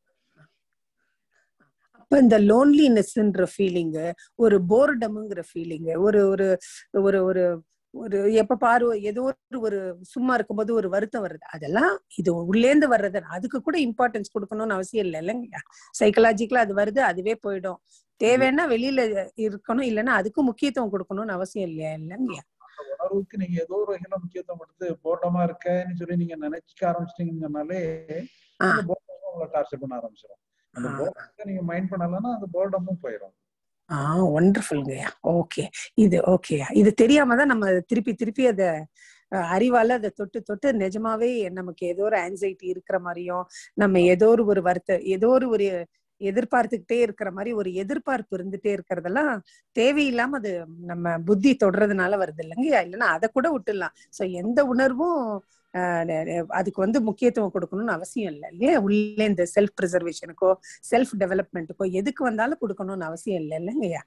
அப்ப இந்த லோன்லினஸ்ன்ற ஃபீலிங்கு ஒரு போர்டம்ங்கிற ஃபீலிங்கு ஒரு ஒரு ஒரு ஒரு ஒரு எப்ப பாரு ஏதோ ஒரு ஒரு சும்மா இருக்கும்போது ஒரு வருத்தம் வருது அதெல்லாம் இது உள்ளேந்து வர்றது அதுக்கு கூட இம்பார்ட்டன்ஸ் கொடுக்கணும்னு அவசியம் இல்லை இல்லைங்க சைக்கலாஜிக்கலா அது வருது அதுவே போயிடும் தேவைன்னா வெளியில இருக்கணும் இல்லைன்னா அதுக்கும் முக்கியத்துவம் கொடுக்கணும்னு அவசியம் இல்லையா இல்லைங்க அந்த உணர்வுக்கு நீங்க ஏதோ ஒரு வகையில முக்கியத்துவம் கொடுத்து போட்டமா இருக்கேன்னு சொல்லி நீங்க நினைச்சுக்க ஆரம்பிச்சிட்டீங்கன்னு சொன்னாலே அந்த போர்டம் உங்களை டார்ச்சர் பண்ண ஆரம்பிச்சிடும் அந்த போர்டத்தை நீங்க மைண்ட் பண்ணலன்னா அந்த போர்டமும் போயிடும் ஆ ஒண்டர்ஃபுல்ங்கய்யா ஓகே இது ஓகே இது தெரியாம தான் நம்ம திருப்பி திருப்பி அத அஹ், அறிவால அதை தொட்டு தொட்டு நிஜமாவே நமக்கு ஏதோ ஒரு ஆன்சைட்டி இருக்கிற மாதிரியும் நம்ம ஏதோ ஒரு ஒரு வருத்த ஏதோ ஒரு ஒரு எதிர்பார்த்துக்கிட்டே இருக்கிற மாதிரி ஒரு எதிர்பார்ப்பு இருந்துட்டே இருக்கிறதெல்லாம் தேவையில்லாம அது நம்ம புத்தி தொடுறதுனால வருது இல்லைங்கய்யா இல்லைன்னா அதை கூட விட்டுடலாம் சோ எந்த உணர்வும் ஆஹ் நெ- நெ- அதுக்கு வந்து முக்கியத்துவம் கொடுக்கணும்னு அவசியம் இல்லை இல்லையா உள்ளே இந்த செல்ஃப் ப்ரிசர்வேஷனுக்கோ செல்ஃப் டெவலப்மெண்ட்டுக்கோ எதுக்கு வந்தாலும் கொடுக்கணும்னு அவசியம் இல்லை இல்லைங்கய்யா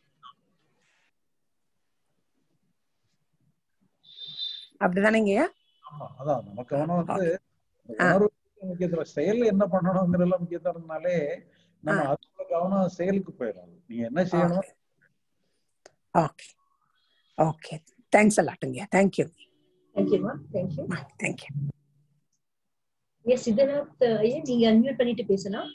அப்படிதானேங்கய்யா ஆமா அதான் நம்ம கவனம் வந்து அந்த உணர்வுக்கு முக்கியத்துவம் செயல் என்ன பண்ணணுங்கிறதுல முக்கியத்துவம்னாலே நம்ம அதுக்குள்ள கவனம் செயலுக்கு போயிடும் நீங்க என்ன செய்யணும் ஓகே ஓகே தேங்க்ஸ் அலாட்டுங்கய்யா தேங்க்யூ தேங்க்யூமா தேங்க்யூ தேங்க்யூ எஸ் சித்தநாத் ஐயா நீங்க அன்மியூட் பண்ணிட்டு பேசலாம்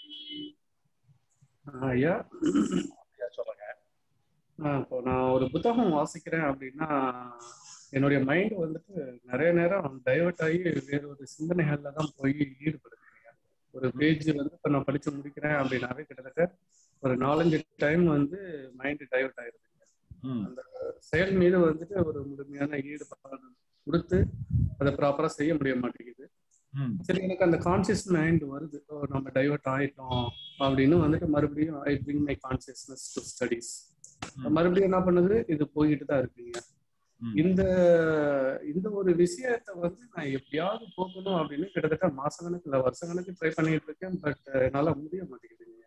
ஐயா சொல்லுங்க ஆஹ் இப்போ நான் ஒரு புத்தகம் வாசிக்கிறேன் அப்படின்னா என்னுடைய மைண்ட் வந்துட்டு நிறைய நேரம் டைவர்ட் ஆகி வேற ஒரு சிந்தனைகள்ல தான் போய் ஈடுபடுது ஐயா. ஒரு பேஜ் வந்து இப்போ நான் படிச்சு முடிக்கிறேன் அப்படின்னாவே கிட்டத்தட்ட ஒரு நாலஞ்சு டைம் வந்து மைண்ட் டைவர்ட் ஆயிருது அந்த செயல் மீது வந்துட்டு ஒரு முழுமையான ஈடுபாடு கொடுத்து அதை ப்ராப்பரா செய்ய முடிய மாட்டேங்குது சரி எனக்கு அந்த கான்சியஸ் மைண்ட் வருது ஓ, நம்ம டைவர்ட் ஆயிட்டோம் அப்படின்னு வந்துட்டு மறுபடியும் I bring my consciousness to studies மறுபடியும் என்ன பண்ணுது இது போய்கிட்டு தான் இருக்குங்க இந்த இந்த ஒரு விஷயத்த வந்து நான் எப்படியாவது போகணும் அப்படின்னு கிட்டத்தட்ட மாசக்கணக்கு இல்ல வருஷக்கணக்கு ட்ரை பண்ணிட்டு இருக்கேன் பட் என்னால முடிய மாட்டேங்குதுங்க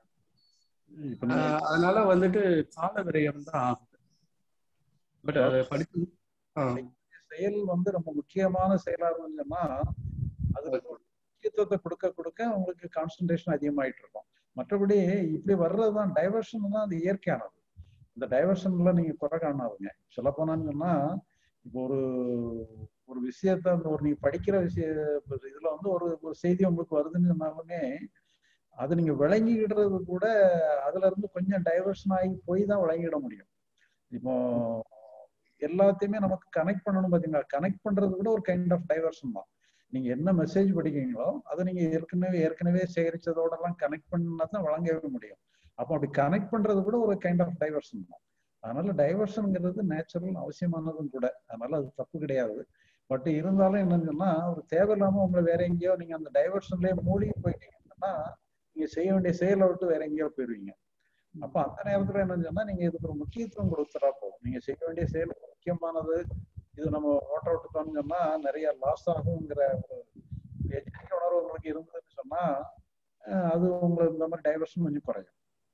ஆஹ் அதனால வந்துட்டு கால விரயம் தான் ஆகுது பட் அதை படிச்சு ஆஹ் செயல் வந்து ரொம்ப முக்கியமான செயலா இருந்துச்சுன்னா அதுக்கு ஒரு முக்கியத்துவத்தை கொடுக்க கொடுக்க உங்களுக்கு கான்சன்ட்ரேஷன் அதிகமாயிட்டு இருக்கும் மற்றபடி இப்படி வர்றதுதான் டைவர்ஷன் தான் அது இயற்கையானது இந்த டைவர்ஷன்ல நீங்க குறை காணாதுங்க சொல்ல போனான்னு சொன்னா இப்போ ஒரு ஒரு விஷயத்த அந்த ஒரு நீங்க படிக்கிற விஷய இதுல வந்து ஒரு ஒரு செய்தி உங்களுக்கு வருதுன்னு சொன்னாலுமே அது நீங்க விளங்கிடுறது கூட அதுல இருந்து கொஞ்சம் டைவர்ஷன் ஆகி போய் தான் விளங்கிட முடியும் இப்போ எல்லாத்தையுமே நமக்கு கனெக்ட் பண்ணணும் பாத்தீங்களா கனெக்ட் பண்றது கூட ஒரு கைண்ட் ஆஃப் டைவர்ஷன் தான் நீங்க என்ன மெசேஜ் படிக்கிறீங்களோ அதை நீங்க ஏற்கனவே ஏற்கனவே சேகரிச்சதோட எல்லாம் கனெக்ட் பண்ணா தான் வழங்கவே முடியும் அப்போ அப்படி கனெக்ட் பண்றது கூட ஒரு கைண்ட் ஆஃப் டைவர்ஷன் தான் அதனால டைவர்ஷனுங்கிறது நேச்சுரல் அவசியமானதும் கூட அதனால அது தப்பு கிடையாது பட் இருந்தாலும் என்னன்னு சொன்னா ஒரு தேவையில்லாம உங்களை வேற எங்கேயோ நீங்க அந்த டைவர்ஷன்லயே மூழ்கி போயிட்டீங்கன்னா நீங்க செய்ய வேண்டிய செயலை விட்டு வேற எங்கேயோ போயிருவீங்க அப்ப அந்த நேரத்துல என்னன்னு சொன்னா நீங்க இதுக்கு ஒரு முக்கியத்துவம் கொடுத்துட்டா போதும் நீங்க செய்ய வேண்டிய செயல் முக்கியமானது இது நம்ம ஓட்ட விட்டுட்டோம்னு சொன்னா நிறைய லாஸ் ஆகுங்கிற ஒரு எச்சரிக்கை உணர்வு உங்களுக்கு இருந்ததுன்னு சொன்னா அஹ் அது உங்களுக்கு இந்த மாதிரி டைவர்ஷன் கொஞ்சம் குறையும்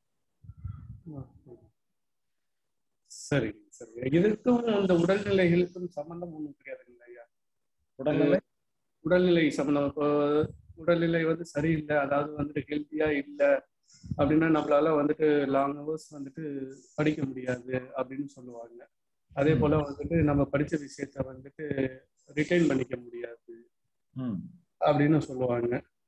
சரி சரி இதுக்கும் இந்த உடல்நிலைகளுக்கும் சம்பந்தம் ஒண்ணும் கிடையாதுங்களா ஐயா உடல்நிலை உடல்நிலை சம்பந்தம் இப்போ உடல்நிலை வந்து சரியில்லை அதாவது வந்துட்டு ஹெல்த்தியா இல்லை அப்படின்னா நம்மளால வந்துட்டு லாங் ஹவர்ஸ் வந்துட்டு படிக்க முடியாது அப்படின்னு சொல்லுவாங்க அதே போல வந்துட்டு நம்ம படிச்ச விஷயத்த வந்துட்டு ரிட்டைன் பண்ணிக்க முடியாது அப்படின்னு சொல்லுவாங்க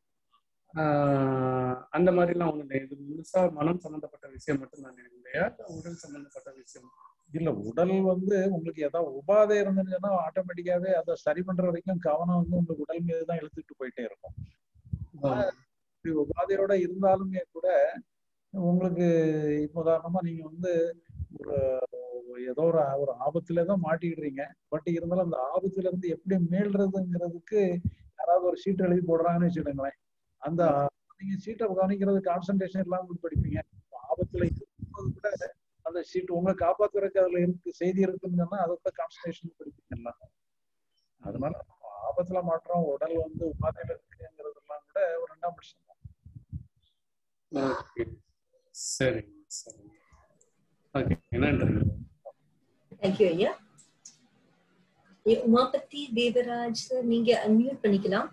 ஆஹ் அந்த மாதிரிலாம் ஒண்ணு இல்லை இது முழுசா மனம் சம்பந்தப்பட்ட விஷயம் மட்டும் தான் இல்லையா இல்ல உடல் சம்பந்தப்பட்ட விஷயம் இல்ல உடல் வந்து உங்களுக்கு ஏதாவது உபாதை இருந்துச்சுன்னா ஆட்டோமேட்டிக்காவே அதை சரி பண்ற வரைக்கும் கவனம் வந்து உங்களுக்கு உடல் மீது தான் இழுத்துட்டு போயிட்டே இருக்கும் ஆனா, இப்படி உபாதையோட இருந்தாலுமே கூட உங்களுக்கு இப்போ உதாரணமா நீங்க வந்து ஒரு ஏதோ ஒரு ஒரு ஆபத்துல தான் மாட்டிக்கிடுறீங்க பட் இருந்தாலும் அந்த ஆபத்துல இருந்து எப்படி மீள்றதுங்கிறதுக்கு யாராவது ஒரு சீட் எழுதி போடுறாங்கன்னு வச்சுக்கோங்களேன் அந்த நீங்க சீட்டை கவனிக்கிறது கான்சன்ட்ரேஷன் இல்லாம படிப்பீங்க ஆபத்துல இருக்கும்போது கூட அந்த சீட் உங்களை காப்பாத்துறதுக்கு அதுல இருக்கு செய்தி இருக்குன்னு சொன்னா அதை கூட கான்சன்ட்ரேஷன் படிப்பீங்க எல்லாம் அதனால நம்ம ஆபத்துல மாற்றம் உடல் வந்து உபாதையில இருக்குங்கிறதெல்லாம் கூட ஒரு ரெண்டாம் பட்சம் தான் ஓகே சரிங்க சரிங்க ஓகே நன்றி தேங்க்யூ ஐயா ஏ, உமாபதி தேவராஜ் sir, நீங்க அன்மியூட் பண்ணிக்கலாம்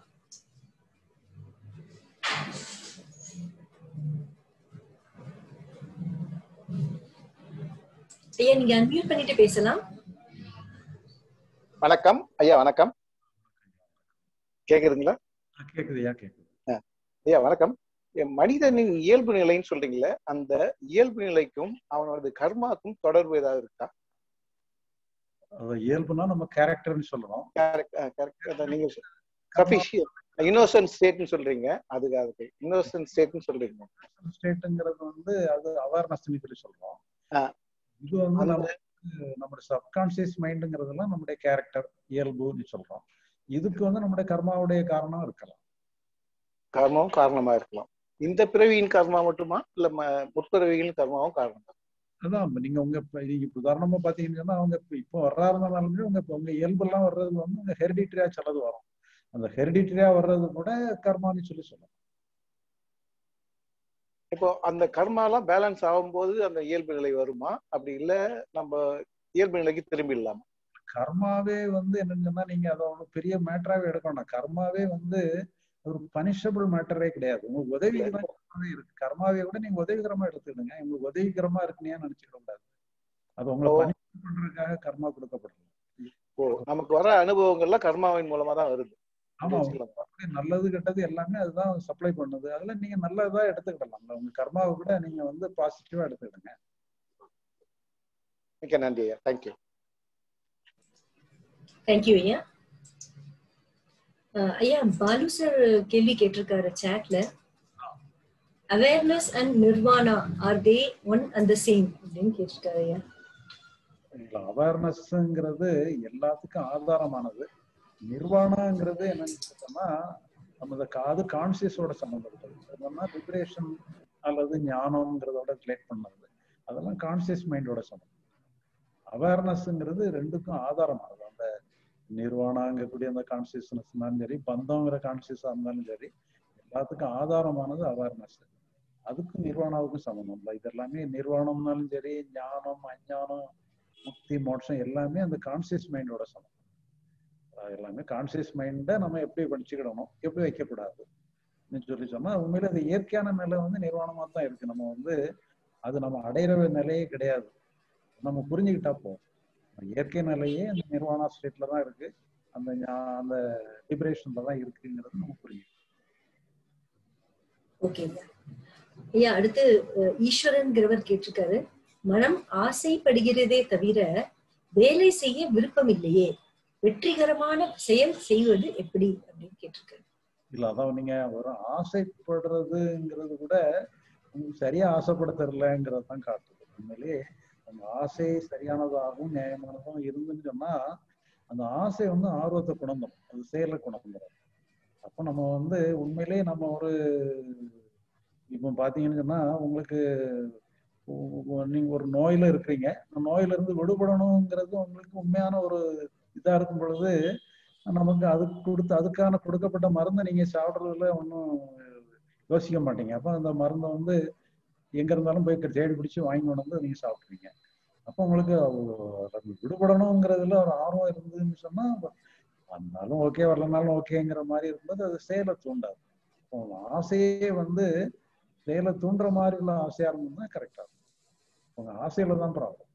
ஐயா நீங்க அன்மியூட் பண்ணிட்டு பேசலாம் வணக்கம் ஐயா வணக்கம் கேக்குதுங்களா கேக்குதுயா கேக்குது ஐயா வணக்கம் என் மனிதனின் இயல்பு நிலைன்னு சொல்றீங்களே அந்த இயல்பு நிலைக்கும் அவனோட கர்மாக்கும் தொடர்பு ஏதாவது இருக்கா அது இயல்புனா நம்ம கேரக்டர்னு சொல்லணும் கரெக்ட் நீங்க சஃபிஷியன் இன்னோசன்ட் ஸ்டேட்னு சொல்றீங்க அதுக்கு அதுக்கு இன்னோசன்ட் ஸ்டேட்னு சொல்றீங்க ஸ்டேட்டுங்கிறது வந்து அது அவேர்னஸ் சொல்லி சொல்றோம் ஆ. இது வந்து அந்த- நம்ம நம்மளுடைய சப்கான்சியஸ் மைண்டுங்கிறதுலாம் நம்முடைய கேரக்டர் இயல்புன்னு சொல்றோம் இதுக்கு வந்து நம்முடைய கர்மாவுடைய காரணம் இருக்கலாம் கர்மாவும் காரணமா இருக்கலாம் இந்த பிறவியின் கர்மா மட்டுமா இல்ல ம- முற்பிறவிகளின் கர்மாவும் காரணம் அதான் இப்ப நீங்க உங்க இப்ப நீங்க இப்ப உதாரணமா பாத்தீங்கன்னா அவங்க இப்ப இப்போ வர்றாருனாலுமே உங்க இப்ப உங்க இயல்பெல்லாம் வர்றது வந்து உங்க ஹெரிடிட்டரியா சிலது வரும் அந்த ஹெரிடிட்டரியா வர்றது கூட கர்மான்னு சொல்லி சொல்லலாம் இப்போ அந்த கர்மாலாம் பேலன்ஸ் ஆகும்போது அந்த இயல்பு நிலை வருமா அப்படி இல்ல நம்ம இயல்பு நிலைக்கு திரும்பிடலாமா கர்மாவே வந்து என்னன்னு சொன்னா நீங்க அதை ஒரு பெரிய மேட்டராவே எடுக்க வேண்டாம் கர்மாவே வந்து ஒரு பனிஷபிள் மேட்டரே கிடையாது உங்களுக்கு உதவிகரமாவே இருக்கு கர்மாவை விட நீங்க உதவிகரமா எடுத்துக்கிடுங்க உங்களுக்கு உதவிகரமா இருக்குன்னு நினைச்சுக்க கூடாது அது உங்களை ஓ. பனிஷ் பண்றதுக்காக கர்மா கொடுக்கப்படல ஓ நமக்கு வர அனுபவங்கள்லாம் கர்மாவின் மூலமா தான் வருது ஆமா அப்படி வச்சுக்கலாமா? அப்படி நல்லது கெட்டது எல்லாமே அதுதான் சப்ளை பண்ணுது அதுல நீங்க நல்லதா எடுத்துக்கிடலாம் உங்க கர்மாவை கூட நீங்க வந்து பாசிட்டிவா எடுத்துக்கிடுங்க மிக்க நன்றி ஐயா தேங்க்யூ தேங்க்யூ ஐயா அஹ், ஐயா பாலு சார் கேள்வி கேட்டிருக்காரு சாட்ல awareness and nirvana are they one and the same அப்படின்னு கேட்டிருக்காரு ஐயா அவேர்னஸ்ங்கிறது எல்லாத்துக்கும் ஆதாரமானது நிர்வாணங்கிறது என்னன்னு சொன்னா நமது அது கான்சியஸோட சம்மந்தப்பட்டது என்னன்னா லிபரேஷன் அல்லது ஞானம்ங்கிறதோட ரிலேட் பண்ணது அதெல்லாம் கான்சியஸ் மைண்டோட சம்மந்தம் அவேர்னஸ்ங்கிறது ரெண்டுக்கும் ஆதாரமானது அந்த நிர்வாணாங்கக்கூடிய அந்த கான்சியஸ்னஸ் இருந்தாலும் சரி பந்தங்கிற கான்சியஸா இருந்தாலும் சரி எல்லாத்துக்கும் ஆதாரமானது அவேர்னஸ் அதுக்கும் நிர்வாணாவுக்கும் சம்மந்தம் இல்லை இது எல்லாமே நிர்வாணம்னாலும் சரி ஞானம் அஞ்ஞானம் முக்தி மோட்சம் எல்லாமே அந்த கான்சியஸ் மைண்டோட சமம் அது எல்லாமே கான்சியஸ் மைண்டை நம்ம எப்படி படிச்சுக்கிடணும் எப்படி வைக்கக்கூடாது சொல்லி சொன்னா உண்மையில அது இயற்கையான நிலை வந்து நிர்வாணமா தான் இருக்கு நம்ம வந்து அது நம்ம அடையிற நிலையே கிடையாது நம்ம புரிஞ்சுக்கிட்டா போதும் இயற்கை நிலையே அந்த நிர்வாணா ஸ்டேட்ல தான் இருக்கு அந்த ஞா- அந்த டிப்ரேஷன்ல தான் இருக்குங்கிறது நம்ம புரியும் ஓகே ஐயா ஐயா அடுத்து அஹ், ஈஸ்வரன்கிறவர் கேட்டிருக்காரு மனம் ஆசைப்படுகிறதே தவிர வேலை செய்ய விருப்பம் இல்லையே வெற்றிகரமான செயல் செய்வது எப்படி அப்படின்னு கேட்டிருக்காரு இல்ல அதான் நீங்க ஒரு ஆசைப்படுறதுங்கிறது கூட உங்களுக்கு சரியா ஆசைப்பட தெரியலங்கிறது தான் காட்டுது உண்மையிலேயே அந்த ஆசை சரியானதாகவும் நியாயமானதாகவும் இருந்துன்னு சொன்னா அந்த ஆசை வந்து ஆர்வத்தை குணந்துடும் அது செயலை குணந்துடும் அப்போ நம்ம வந்து உண்மையிலேயே நம்ம ஒரு இப்போ பாத்தீங்கன்னு சொன்னா உங்களுக்கு உ- உ- நீங்க ஒரு நோயில இருக்கிறீங்க அந்த நோயில இருந்து விடுபடணுங்கிறது உங்களுக்கு உண்மையான ஒரு இதா இருக்கும் பொழுது நமக்கு அதுக்கு கொடுத்து அதுக்கான கொடுக்கப்பட்ட மருந்தை நீங்க சாப்பிடுறதுல ஒன்றும் யோசிக்க மாட்டீங்க அப்போ அந்த மருந்தை வந்து எங்க இருந்தாலும் போய் தேடி பிடிச்சி வாங்கி கொண்டு வந்து நீங்க சாப்பிடுவீங்க அப்போ உங்களுக்கு அது- அது விடுபடணுங்கிறதுல ஒரு ஆர்வம் இருந்ததுன்னு சொன்னா வந்தாலும் ஓகே வரலனாலும் ஓகேங்கிற மாதிரி இருக்கும்போது அது செயலை தூண்டாது அப்போ அந்த ஆசையே வந்து செயலை தூண்டுற மாதிரி உள்ள ஆசையா இருந்ததுன்னா கரெக்டா இருக்கும் உங்க ஆசையில தான் ப்ராப்ளம்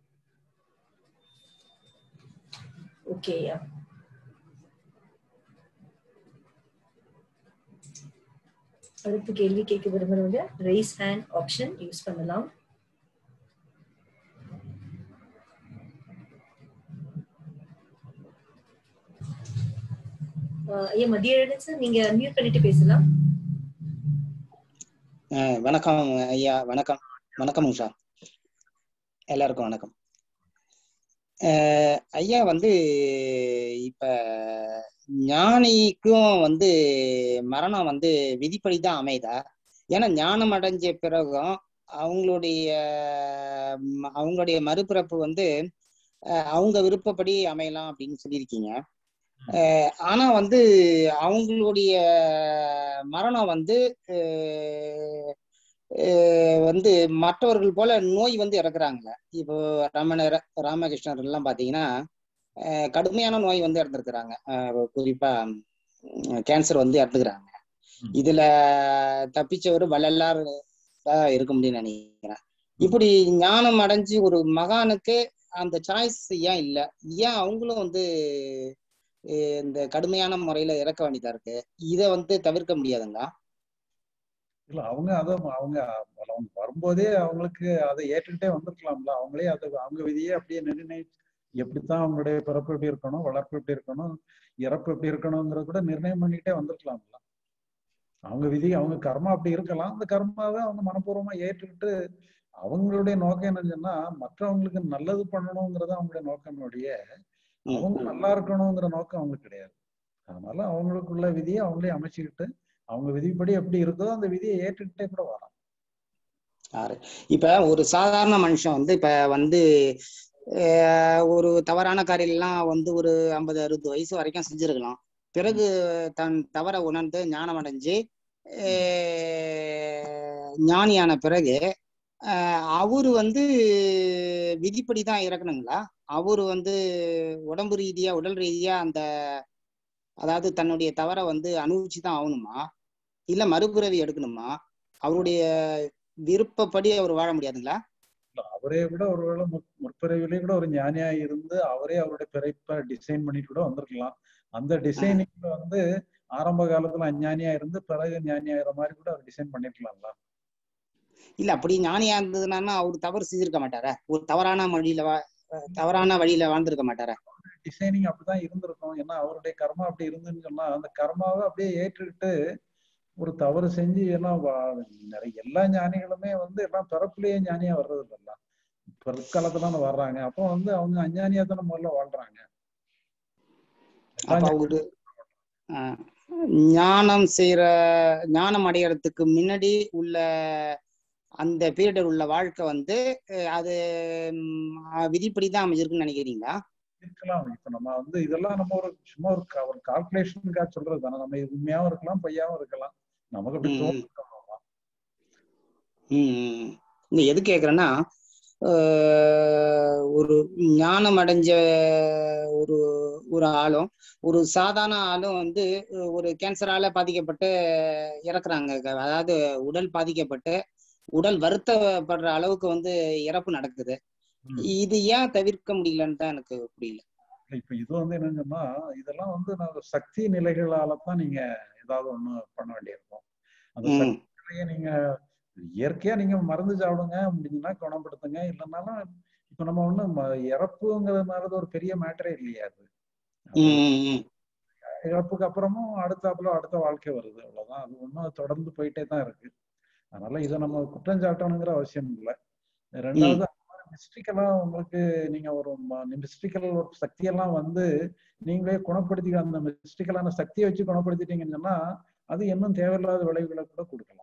ஓகே ஐயா அடுத்த கேள்வி கேட்க விரும்புறவங்க ரைஸ் ஹேண்ட் ஆப்ஷன் யூஸ் பண்ணலாம் அஹ் ஐயா மதியழகன் சார் நீங்க அன்மியூட் பண்ணிட்டு பேசலாம் அஹ் வணக்கம் ஐயா வணக்கம் வணக்கம் உஷா எல்லாருக்கும் வணக்கம் அஹ் ஐயா வந்து இப்ப ஞானிக்கும் வந்து மரணம் வந்து விதிப்படி தான் அமைதா ஏன்னா ஞானம் அடைஞ்ச பிறகும் அவங்களுடைய ம- அவங்களுடைய மறுபிறப்பு வந்து அஹ் அவங்க விருப்பப்படி அமையலாம் அப்படின்னு சொல்லியிருக்கீங்க அஹ் ஆனா வந்து அவங்களுடைய மரணம் வந்து அஹ் அஹ் வந்து மற்றவர்கள் போல நோய் வந்து இறக்குறாங்க இப்போ ரமணர் ராமகிருஷ்ணர் எல்லாம் பாத்தீங்கன்னா அஹ் கடுமையான நோய் வந்து இறந்துருக்குறாங்க அஹ் குறிப்பா கேன்சர் வந்து இறந்துக்கிறாங்க இதுல தப்பிச்சவர் வள்ளலார் தான் இருக்க முடியும்னு நினைக்கிறேன் இப்படி ஞானம் அடைஞ்சு ஒரு மகானுக்கு அந்த சாய்ஸ் ஏன் இல்ல ஏன் அவங்களும் வந்து அஹ் இந்த கடுமையான முறையில இறக்க வேண்டியதா இருக்கு இத வந்து தவிர்க்க முடியாதுங்களா இல்ல அவங்க அதை அவங்க அவங்க வரும்போதே அவங்களுக்கு அதை ஏற்றுக்கிட்டே வந்திருக்கலாம்ல அவங்களே அதை அவங்க விதியே அப்படியே நிர்ணயிச்சு எப்படித்தான் அவங்களுடைய பிறப்பு எப்படி இருக்கணும் வளர்ப்பு எப்படி இருக்கணும் இறப்பு எப்படி இருக்கணுங்கிறத கூட நிர்ணயம் பண்ணிக்கிட்டே வந்திருக்கலாம்ல அவங்க விதி அவங்க கர்மா அப்படி இருக்கலாம் அந்த கர்மாவை அவங்க மனப்பூர்வமா ஏற்றுக்கிட்டு அவங்களுடைய நோக்கம் என்னன்னு சொன்னா மற்றவங்களுக்கு நல்லது பண்ணணுங்கிறது அவங்களுடைய நோக்கம் ஒழிய அவங்க நல்லா இருக்கணுங்கிற நோக்கம் அவங்களுக்கு கிடையாது அதனால அவங்களுக்குள்ள விதியை அவங்களே அமைச்சுக்கிட்டு அவங்க விதிப்படி எப்படி இருக்கோ அந்த விதியை ஏற்றுக்கிட்டே கூட வரலாம் ஆறு இப்ப ஒரு சாதாரண மனுஷன் வந்து இப்ப வந்து அஹ், ஒரு தவறான காரியம் எல்லாம் வந்து ஒரு ஐம்பது அறுபது வயசு வரைக்கும் செஞ்சிருக்கலாம் பிறகு தன் தவற உணர்ந்து ஞானம் அடைஞ்சு அஹ், ஞானியான பிறகு அஹ், அவரு வந்து விதிப்படி தான் இறக்கணுங்களா அவரு வந்து உடம்பு ரீதியா உடல் ரீதியா அந்த அதாவது தன்னுடைய தவறை வந்து அனுபவிச்சு தான் ஆகணுமா இல்ல மறுபிறவி எடுக்கணுமா அவருடைய விருப்பப்படி அவர் வாழ முடியாதுங்களா இல்ல, அவரே கூட ஒருவேளை முற்- முற்பிறவிலே கூட ஒரு ஞானியா இருந்து அவரே அவருடைய பிறப்பை டிசைன் பண்ணிட்டு கூட வந்திருக்கலாம் அந்த டிசைனிங்ல வந்து ஆரம்ப காலத்துல அஞ்ஞானியா இருந்து பிறகு ஞானி ஆகிற மாதிரி கூட அவர் டிசைன் பண்ணிருக்கலாம்ல இல்ல அப்படி ஞானியா இருந்ததுன்னா அவர் தவறு செஞ்சிருக்க மாட்டாரா ஒரு தவறான வழியில வா தவறான வழியில வாழ்ந்திருக்க மாட்டாரா டிசைனிங் அப்படிதான் இருந்திருக்கும் ஏன்னா அவருடைய கர்மா அப்படி இருந்துன்னு சொன்னா அந்த கர்மாவை அப்படியே ஏற்றுக்கிட்டு ஒரு தவறு செஞ்சு எல்லாம் வா- நிறைய எல்லா ஞானிகளுமே வந்து எல்லாம் பிறப்புலயே ஞானியா வர்றது இல்லைல்ல பிற்காலத்துல தானே வர்றாங்க அப்போ வந்து அவங்க அஞ்ஞானியா தானே முதல்ல வாழ்றாங்க அப்ப அவரு ஆஹ், ஞானம் செய்யற ஞானம் அடையறதுக்கு முன்னாடி உள்ள அந்த பீரியட் உள்ள வாழ்க்கை வந்து அஹ், அது ம், அஹ், விதிப்படி தான் அமைஞ்சிருக்குன்னு நினைக்கிறீங்களா இருக்கலாம் இப்ப நம்ம வந்து இதெல்லாம் நம்ம ஒரு சும்மா ஒரு க- ஒரு கால்குலேஷனுக்காக சொல்றது தானே நம்ம இது உண்மையாவும் இருக்கலாம் பொய்யாவும் இருக்கலாம் நமக்கு அப்படி ம், ம். தோணும் ம் இந்த எது கேக்குறேன்னா ஆஹ் ஒரு ஞானம் அடைஞ்ச ஒரு ஒரு ஆளும் ஒரு சாதாரண ஆளும் வந்து ஒரு கேன்சரால பாதிக்கப்பட்டு இறக்குறாங்க அதாவது உடல் பாதிக்கப்பட்டு உடல் வருத்தப்படுற அளவுக்கு வந்து இறப்பு நடக்குது இது ஏன் தவிர்க்க முடியலன்னு தான் எனக்கு புரியல இல்ல, இப்ப இது வந்து என்னன்னு சொன்னா இதெல்லாம் வந்து நம்ம சக்தி நிலைகளால தான் நீங்க ஏதாவது ஒண்ணு பண்ண வேண்டியிருக்கும் அந்த ம். சக்தி நிலையை நீங்க இயற்கையா நீங்க மருந்து சாப்பிடுங்க முடிஞ்சுன்னா குணப்படுத்துங்க இல்லைன்னாலும் இப்ப நம்ம ஒண்ணு ம- இறப்புங்கிறதுனால ஒரு பெரிய மேட்டரே இல்லையா அது ம், ம், ம். இறப்புக்கு அப்புறமும் அடுத்தாப்புல அடுத்த வாழ்க்கை வருது அவ்வளவுதான் அது ஒண்ணும் தொடர்ந்து போயிட்டே தான் இருக்கு அதனால இதை நம்ம குற்றம் சாட்டணுங்கிற அவசியம் இல்லை ரெண்டாவது மிஸ்டிக்கலா உங்களுக்கு நீங்க ஒரு மிஸ்டிக்கல் ஒரு சக்தியெல்லாம் வந்து நீங்களே குணப்படுத்தி அந்த மிஸ்டிக்கலான சக்தியை வச்சு குணப்படுத்திட்டீங்கன்னு சொன்னா அது இன்னும் தேவையில்லாத விளைவுகளை கூட கொடுக்கலாம்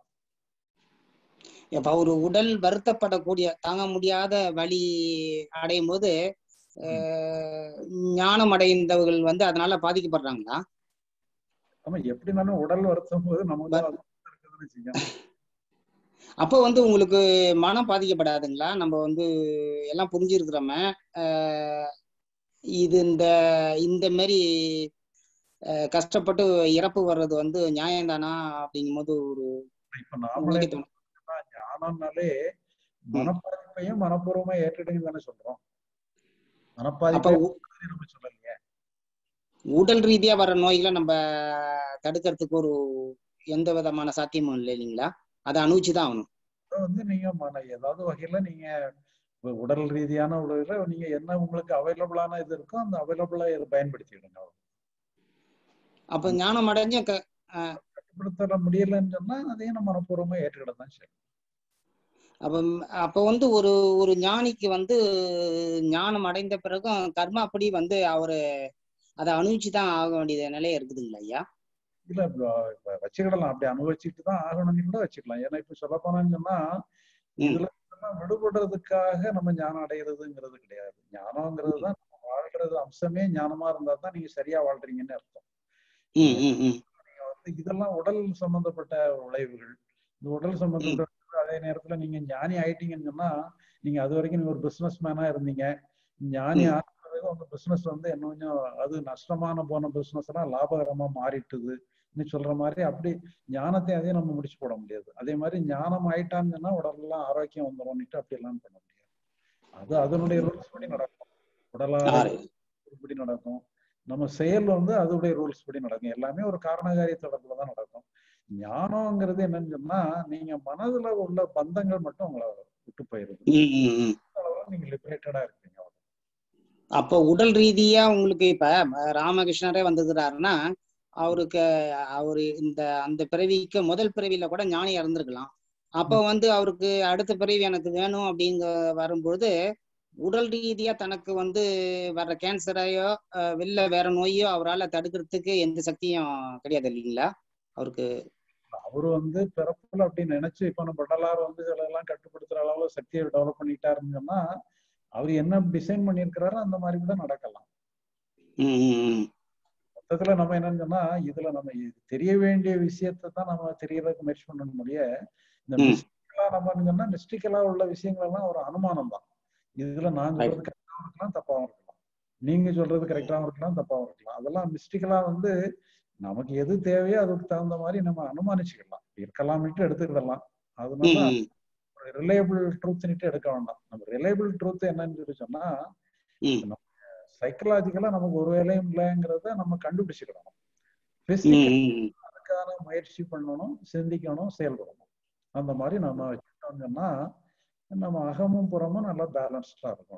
இப்ப ஒரு உடல் வருத்தப்படக்கூடிய தாங்க முடியாத வலி அடையும் போது ஆஹ் ஞானம் அடைந்தவர்கள் வந்து அதனால பாதிக்கப்படுறாங்களா ஆமா எப்படினாலும் உடல் வருத்தும் போது நமக்கு தான் அது இருக்குதுன்னு செய்யும் அப்போ வந்து உங்களுக்கு மனம் பாதிக்கப்படாதுங்களா நம்ம வந்து எல்லாம் புரிஞ்சிருக்கிறோம ஆஹ் இது இந்த இந்த மாதிரி ஆஹ் கஷ்டப்பட்டு இறப்பு வர்றது வந்து நியாயம்தானா அப்படிங்கும் போது ஒரு இப்ப நாமளே உங்களுக்கே தோணும். ஞானம்னாலே மனப்பாதிப்பையும் மனப்பூர்வமா ஏற்றுடுங்க தானே சொல்றோம் அப்ப மனப்பாதிப்பை உ- நம்ம சொல்லலையே உடல் ரீதியா வர நோய்களை நம்ம தடுக்கிறதுக்கு ஒரு எந்த விதமான சாத்தியமும் இல்லை இல்லைங்களா அதை அனுபவிச்சுதான் ஆகணும் அதை வந்து நீங்க மன ஏதாவது வகையில நீங்க உ- உடல் ரீதியான உடல நீங்க என்ன உங்களுக்கு அவைலபிளான இது இருக்கோ அந்த அவைலபிளா இதை பயன்படுத்திடுங்க அப்ப ஞானம் அடைஞ்ச க- ஆஹ் கட்டுப்படுத்த முடியலன்னு சொன்னா அதையும் நம்ம மனப்பூர்வமா ஏற்றுக்கிட தான் செய்யணும் அப்ப அப்ப வந்து ஒரு ஒரு ஞானிக்கு வந்து ஞானம் அடைந்த பிறகும் கர்மாப்படி வந்து அவரு அதை அனுபவிச்சுதான் ஆக வேண்டிய நிலை இருக்குதுங்களா ஐயா இல்ல இப்ப இப்ப வச்சுக்கிடலாம் அப்படி அனுபவிச்சுட்டு தான் ஆகணும்னு கூட வச்சுக்கலாம் ஏன்னா இப்ப சொல்ல போனான்னு சொன்னா இதுல இதெல்லாம் விடுபடுறதுக்காக நம்ம ஞானம் அடைகிறதுங்கிறது கிடையாது ஞானம்ங்கிறது தான் நம்ம வாழ்றது அம்சமே ஞானமா இருந்தா தான் நீங்க சரியா வாழ்றீங்கன்னு அர்த்தம் ம் ம் ம் நீங்க வந்து இதெல்லாம் உடல் சம்பந்தப்பட்ட விளைவுகள் இந்த உடல் சம்பந்தப்பட்ட அதே நேரத்துல நீங்க ஞானி ஆயிட்டீங்கன்னு சொன்னா நீங்க அது வரைக்கும் நீங்க ஒரு பிசினஸ் மேனா இருந்தீங்க ஞானி ஆன பிறகு உங்க பிசினஸ் வந்து என்ன கொஞ்சம் அது நஷ்டமான போன பிசினஸ் எல்லாம் லாபகரமா மாறிட்டுது நீ சொல்ற மாதிரி அப்படி ஞானத்தை அதையும் நம்ம முடிச்சு போட முடியாது அதே மாதிரி ஞானம் ஆயிட்டான்னு சொன்னா உடலெல்லாம் ஆரோக்கியம் வந்துடும்னுட்டு அப்படி எல்லாம் பண்ண முடியாது அது அதனுடைய ரூல்ஸ் படி நடக்கும் உடல் ஆரோக்கியம் படி நடக்கும் நம்ம செயல் வந்து அதோடைய ரூல்ஸ் படி நடக்கும் எல்லாமே ஒரு காரணகாரிய தொடர்புல தான் நடக்கும் ஞானம்ங்கிறது என்னன்னு சொன்னா நீங்க மனதுல உள்ள பந்தங்கள் மட்டும் உங்களை விட்டு போயிருது ம் ம் ம் அளவுல நீங்க லிபரேட்டடா இருப்பீங்க அப்போ உடல் ரீதியா உங்களுக்கு இப்ப ம- ராமகிருஷ்ணரே வந்துக்கிறாருன்னா அவருக்கு அவரு இந்த அந்த பிறவிக்கு முதல் பிறவியில கூட ஞானி இறந்திருக்கலாம் அப்போ வந்து அவருக்கு அடுத்த பிறவி எனக்கு வேணும் அப்படிங்க வரும்பொழுது உடல் ரீதியா தனக்கு வந்து வர்ற கேன்சரையோ அஹ் வெளில வேற நோயோ அவரால தடுக்கிறதுக்கு எந்த சக்தியும் கிடையாது இல்லைங்களா அவருக்கு அவரு வந்து பிறப்புல அப்படி நினைச்சு இப்ப நம்ம வடலார் வந்து இதெல்லாம் கட்டுப்படுத்துற அளவுல சக்தியை டெவலப் பண்ணிட்டாருன்னு சொன்னா அவர் என்ன டிசைன் பண்ணியிருக்கிறாரோ அந்த மாதிரி கூட நடக்கலாம் ம் ம் ம் மொத்தத்துல நம்ம என்னன்னு சொன்னா இதுல நம்ம இது தெரிய வேண்டிய விஷயத்தை தான் நம்ம தெரியறதுக்கு முயற்சி பண்ணணும் முடிய இந்த ம். மிஸ்டிக்கலா நம்ம சொன்னா மிஸ்டிக்கலா உள்ள விஷயங்கள் எல்லாம் ஒரு அனுமானம் தான் இதுல நான் சொல்றது கரெக்டாகவும் இருக்கலாம் தப்பாவும் இருக்கலாம் நீங்க சொல்றது கரெக்டாகவும் இருக்கலாம் தப்பாவும் இருக்கலாம் அதெல்லாம் மிஸ்டிக்கலா வந்து நமக்கு எது தேவையோ அதுக்கு தகுந்த மாதிரி நம்ம அனுமானிச்சுக்கலாம் இருக்கலாம்னுட்டு எடுத்துக்கிடலாம் அதனால ம், ம். ரிலையபிள் ட்ரூத்னுட்டு எடுக்க வேண்டாம் நம்ம ரிலையபிள் ட்ரூத் என்னன்னு சொல்லி சொன்னா ம். சைக்கலாஜிக்கலா நமக்கு ஒரு வேலையும் இல்லைங்கிறத நம்ம கண்டுபிடிச்சுக்கணும் ம், பிசிக்கல் ம், ம். அதுக்கான முயற்சி பண்ணணும் சிந்திக்கணும் செயல்படணும் அந்த மாதிரி நம்ம வச்சுட்டோம்னா நம்ம அகமும் புறமும் நல்லா பேலன்ஸ்டா இருக்கும்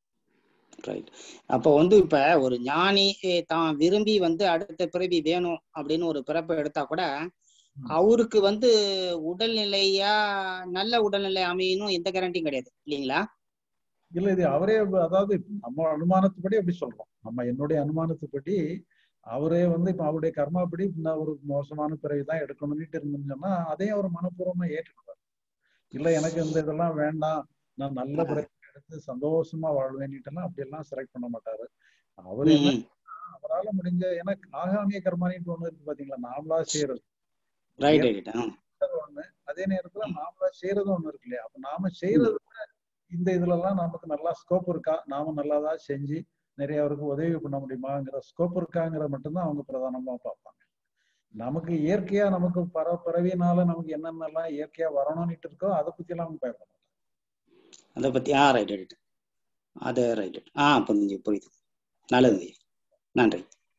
ரைட் அப்போ வந்து இப்ப ஒரு ஞானி eh, தான் விரும்பி வந்து அடுத்த பிறவி வேணும் அப்படின்னு ஒரு பிறப்பை எடுத்தா கூட அவருக்கு வந்து உடல்நிலையா நல்ல உடல்நிலை அமையணும் எந்த கேரண்டியும் கிடையாது இல்லைங்களா இல்ல இது அவரே அதாவது நம்ம அனுமானத்துப்படி அப்படி சொல்றோம் நம்ம என்னுடைய அனுமானத்துப்படி அவரே வந்து இப்ப அவருடைய கர்மாப்படி நான் ஒரு மோசமான பிறவி தான் எடுக்கணும்னுட்டு இருந்தோம்னா அதையும் அவர் மனப்பூர்வமா ஏற்றுக்குவார் இல்ல எனக்கு இந்த இதெல்லாம் வேண்டாம் நான் நல்ல பிறவி எடுத்து சந்தோஷமா வாழ்வேன்னுட்டுலாம் அப்படி எல்லாம் செலக்ட் பண்ண மாட்டாரு அவர் ம், என்ன ம். அவரால முடிஞ்ச எனக்கு ஆகாமிய கர்மானிட்டு ஒண்ணு இருக்கு பாத்தீங்களா நாமளா செய்யறது ரைட் ரைட் ஆ செய்யறது ஒண்ணு அதே நேரத்துல நாமளா செய்யறது ஒண்ணு இருக்கு இல்லையா அப்ப நாம செய்யறது விட இந்த இதுல எல்லாம் நமக்கு நல்லா ஸ்கோப் இருக்கா நாம நல்லாதான் செஞ்சு நிறைய அவருக்கு உதவி பண்ண முடியுமாங்கிற ஸ்கோப் இருக்காங்கிற மட்டும்தான் அவங்க பிரதானமா பார்ப்பாங்க நமக்கு இயற்கையா நமக்கு பர பிறவினால நமக்கு என்னென்னலாம் இயற்கையா வரணும்னுட்டு இருக்கோ அதை பத்தி எல்லாம் அவங்க பயப்பட மாட்டாங்க. அதை பத்தி ஆ ரைட் ரைட் அது ரைட் ஆ புரிஞ்சு புரியுது நல்லது நன்றி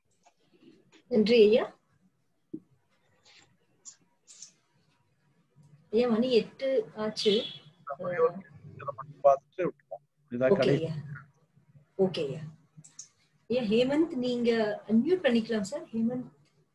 நன்றி ஐயா ஐயா மணி எட்டு ஆச்சு இதை மட்டும் பார்த்துட்டு விட்டுருவோம் இதான் ஓகே கடைசி ஐயா ஓகே ஐயா ஐயா ஹேமந்த் நீங்க அன்மியூட் பண்ணிக்கலாம் சார் ஹேமந்த்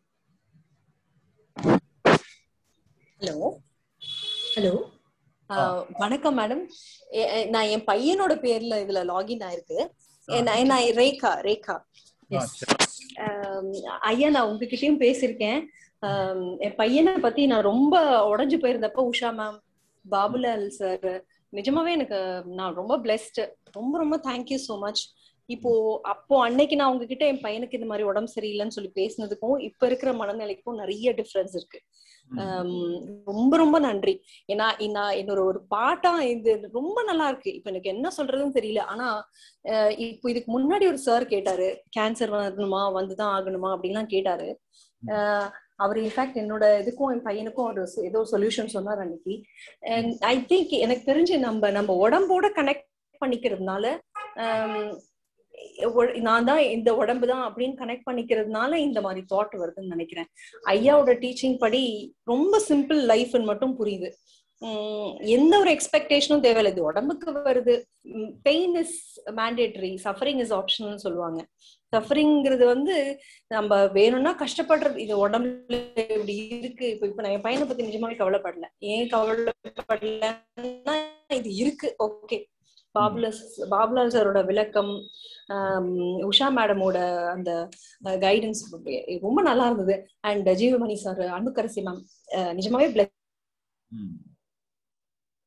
ஹலோ ஹலோ வணக்கம் மேடம் நான் என் பையனோட பேர்ல இதுல லாகின் ஆயிருக்கு எ- நான் நான் ரேகா ரேகா ஆ, சரி. ஆம், ஐயா நான் உங்ககிட்டயும் பேசியிருக்கேன் ஆம், என் பையனை பத்தி நான் ரொம்ப உடைஞ்சு போயிருந்தப்ப உஷா மேம் பாபுலால் சார் நிஜமாவே எனக்கு நான் ரொம்ப பிளெஸ்ட் ரொம்ப ரொம்ப தேங்க்யூ ஸோ மச் இப்போ அப்போ அன்னைக்கு நான் உங்ககிட்ட என் பையனுக்கு இந்த மாதிரி உடம்பு சரியில்லைன்னு சொல்லி பேசினதுக்கும் இப்ப இருக்கிற மனநிலைக்கும் நிறைய டிஃபரன்ஸ் இருக்கு ஆம், ரொம்ப ரொம்ப நன்றி ஏன்னா நான் என்னோட ஒரு பாட்டா இது ரொம்ப நல்லா இருக்கு இப்ப எனக்கு என்ன சொல்றதுன்னு தெரியல ஆனா அஹ் இப்போ இதுக்கு முன்னாடி ஒரு சார் கேட்டாரு கேன்சர் வரணுமா வந்துதான் ஆகணுமா அப்படின்லாம் கேட்டாரு அஹ் அவர் இன்ஃபேக்ட் என்னோட இதுக்கும் என் பையனுக்கும் ஒரு சொ- ஏதோ சொல்யூஷன் சொன்னார் அன்னைக்கு அண்ட் ஐ திங்க் எனக்கு தெரிஞ்சு நம்ம நம்ம உடம்போட கனெக்ட் பண்ணிக்கிறதுனால ஆம், ஒ- நான் தான் இந்த உடம்பு தான் அப்படின்னு கனெக்ட் பண்ணிக்கிறதுனால இந்த மாதிரி தாட் வருதுன்னு நினைக்கிறேன் ஐயாவோட டீச்சிங் படி ரொம்ப சிம்பிள் லைஃப்னு மட்டும் புரியுது உம் எந்த ஒரு எக்ஸ்பெக்டேஷனும் தேவையில்லை இது உடம்புக்கு வருது pain is mandatory suffering is optional சொல்லுவாங்க சஃபரிங்கிறது வந்து நம்ம வேணும்னா கஷ்டப்படுறது இது உடம்புல இப்படி இருக்கு இப்ப இப்ப நான் என் பையனை பத்தி நிஜமாவே கவலைப்படல ஏன் கவலைப்படலன்னா இது இருக்கு ஓகே பாபுலஸ் பாபுலால் சாரோட விளக்கம் ஆம், உஷா மேடமோட அந்த கைடன்ஸ் ரொம்ப நல்லா இருந்தது and Jeevamani sir Anbukkarasi ma'am நிஜமாவே ம்.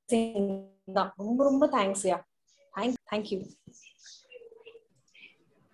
blessing தான் ரொம்ப ரொம்ப தேங்க்ஸ் யா தேங்க் தேங்க்யூ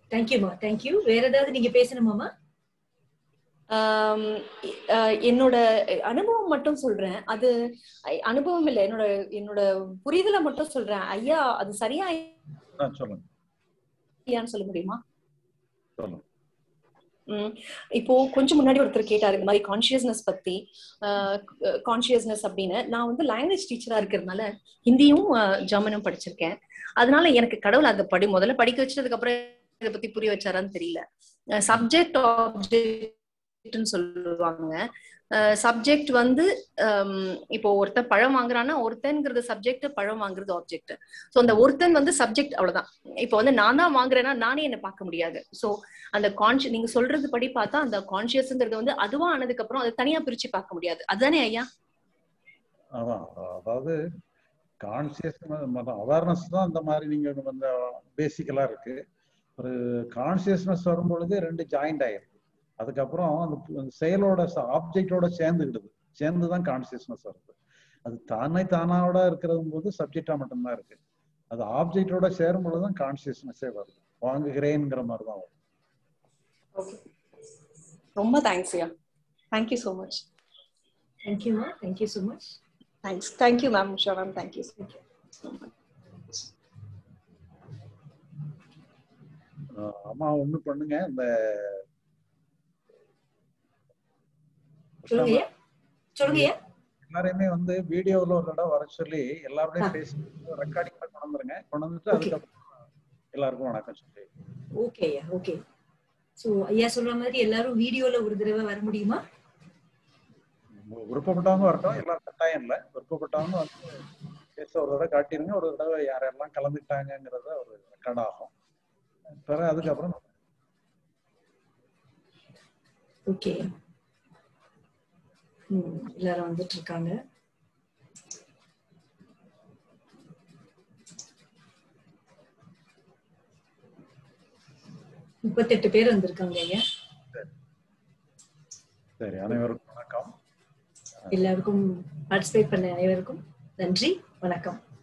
தேங்க்யூமா தேங்க்யூ வேற ஏதாவது நீங்க பேசணுமாமா ஆம், அஹ் என்னோட அனுபவம் மட்டும் சொல்றேன் அது ஐ- அனுபவம் இல்ல என்னோட என்னோட புரிதலை மட்டும் சொல்றேன் ஐயா அது சரியா ஆ, சொல்லுங்க ஐயான்னு சொல்ல முடியுமா சொல்லுங்க ம். இப்போ கொஞ்சம் முன்னாடி ஒருத்தர் கேட்டாரு இந்த மாதிரி கான்சியஸ்னஸ் பத்தி கான்சியஸ்னஸ் அப்படின்னு நான் வந்து லாங்குவேஜ் டீச்சரா இருக்கிறதுனால ஹிந்தியும் அஹ், ஜெர்மனும் படிச்சிருக்கேன் அதனால எனக்கு கடவுள் அதை படி முதல்ல படிக்க வச்சதுக்கு அப்புறம் இதை பத்தி புரிய வச்சாரான்னு தெரியல சப்ஜெக்ட் ஆப்ஜெக்ட்னு சொல்லுவாங்க சப்ஜெக்ட் வந்து ஹம், இப்போ ஒருத்தன் பழம் வாங்குறான்னா ஒருத்தன்ங்கிறது சப்ஜெக்ட் பழம் வாங்குறது ஆப்ஜெக்ட் ஸோ அந்த ஒருத்தன் வந்து சப்ஜெக்ட் அவ்வளவுதான் இப்போ வந்து நான் தான் வாங்குறேன்னா நானே என்ன பார்க்க முடியாது ஸோ அந்த கான்ஷி நீங்க சொல்றது படி பார்த்தா அந்த கான்சியஸ்ங்கிறது வந்து அதுவா ஆனதுக்கு அப்புறம் அதை தனியா பிரிச்சு பார்க்க முடியாது அதுதானே ஐயா அதான் அதாவது கான்சியஸ் அவேர்னஸ் தான் இந்த மாதிரி நீங்க வந்து பேசிக்கலா இருக்கு ஒரு கான்சியஸ்னஸ் வரும்பொழுது ரெண்டு ஜாயிண்ட் ஆயிருக்கு அதுக்கப்புறம் அந்த பு- அந்த செயலோட ஆப்ஜெக்டோட சேர்ந்துக்கிடுது சேர்ந்து தான் கான்சியஸ்னஸ் வருது அது தானே தானாவோட இருக்கிறது போது சப்ஜெக்டா மட்டும்தான் இருக்கு அது ஆப்ஜெக்டோட சேரும் பொழுது தான் கான்சியஸ்னஸே வருது வாங்குகிறேங்கிற மாதிரி தான் வரும் ஓகே ரொம்ப தேங்க்ஸ் ஐயா தேங்க்யூ ஸோ மச் தேங்க்யூமா thank you so much thanks thank you ma'am Usha ma'am thank you அஹ் அம்மா ஒண்ணு பண்ணுங்க இந்த சொல்லுங்க ஐயா சொல்லுங்க ஐயா எல்லாரையுமே வந்து வீடியோல ஒரு தடவை வர சொல்லி எல்லாரோடையும் பேசி ரெக்கார்டிங் கொண்டு வந்துருங்க கொண்டு வந்துட்டு அதுக்கப்புறம் எல்லாருக்கும் வணக்கம் சொல்லி ஓகே ஐயா ஓகே சோ ஐயா சொல்ற மாதிரி எல்லாரும் வீடியோல ஒரு தடவை வர முடியுமா விருப்பப்பட்டவங்க வரட்டும் எல்லாரும் கட்டாயம் இல்லை விருப்பப்பட்டவங்க வந்து பேச ஒரு தடவை காட்டிருங்க ஒரு தடவை யாரெல்லாம் கலந்துக்கிட்டாங்கங்கிறத ஒரு ரெக்கார்ட் ஆகும் பிறகு அதுக்கப்புறம் ஓகே ம் எல்லாரும் வந்துட்டு இருக்காங்க முப்பத்தெட்டு பேர் வந்திருக்காங்க ஐயா சரி அனைவருக்கும் வணக்கம் எல்லாருக்கும் பார்ட்டிசிபேட் பண்ண அனைவருக்கும் நன்றி வணக்கம்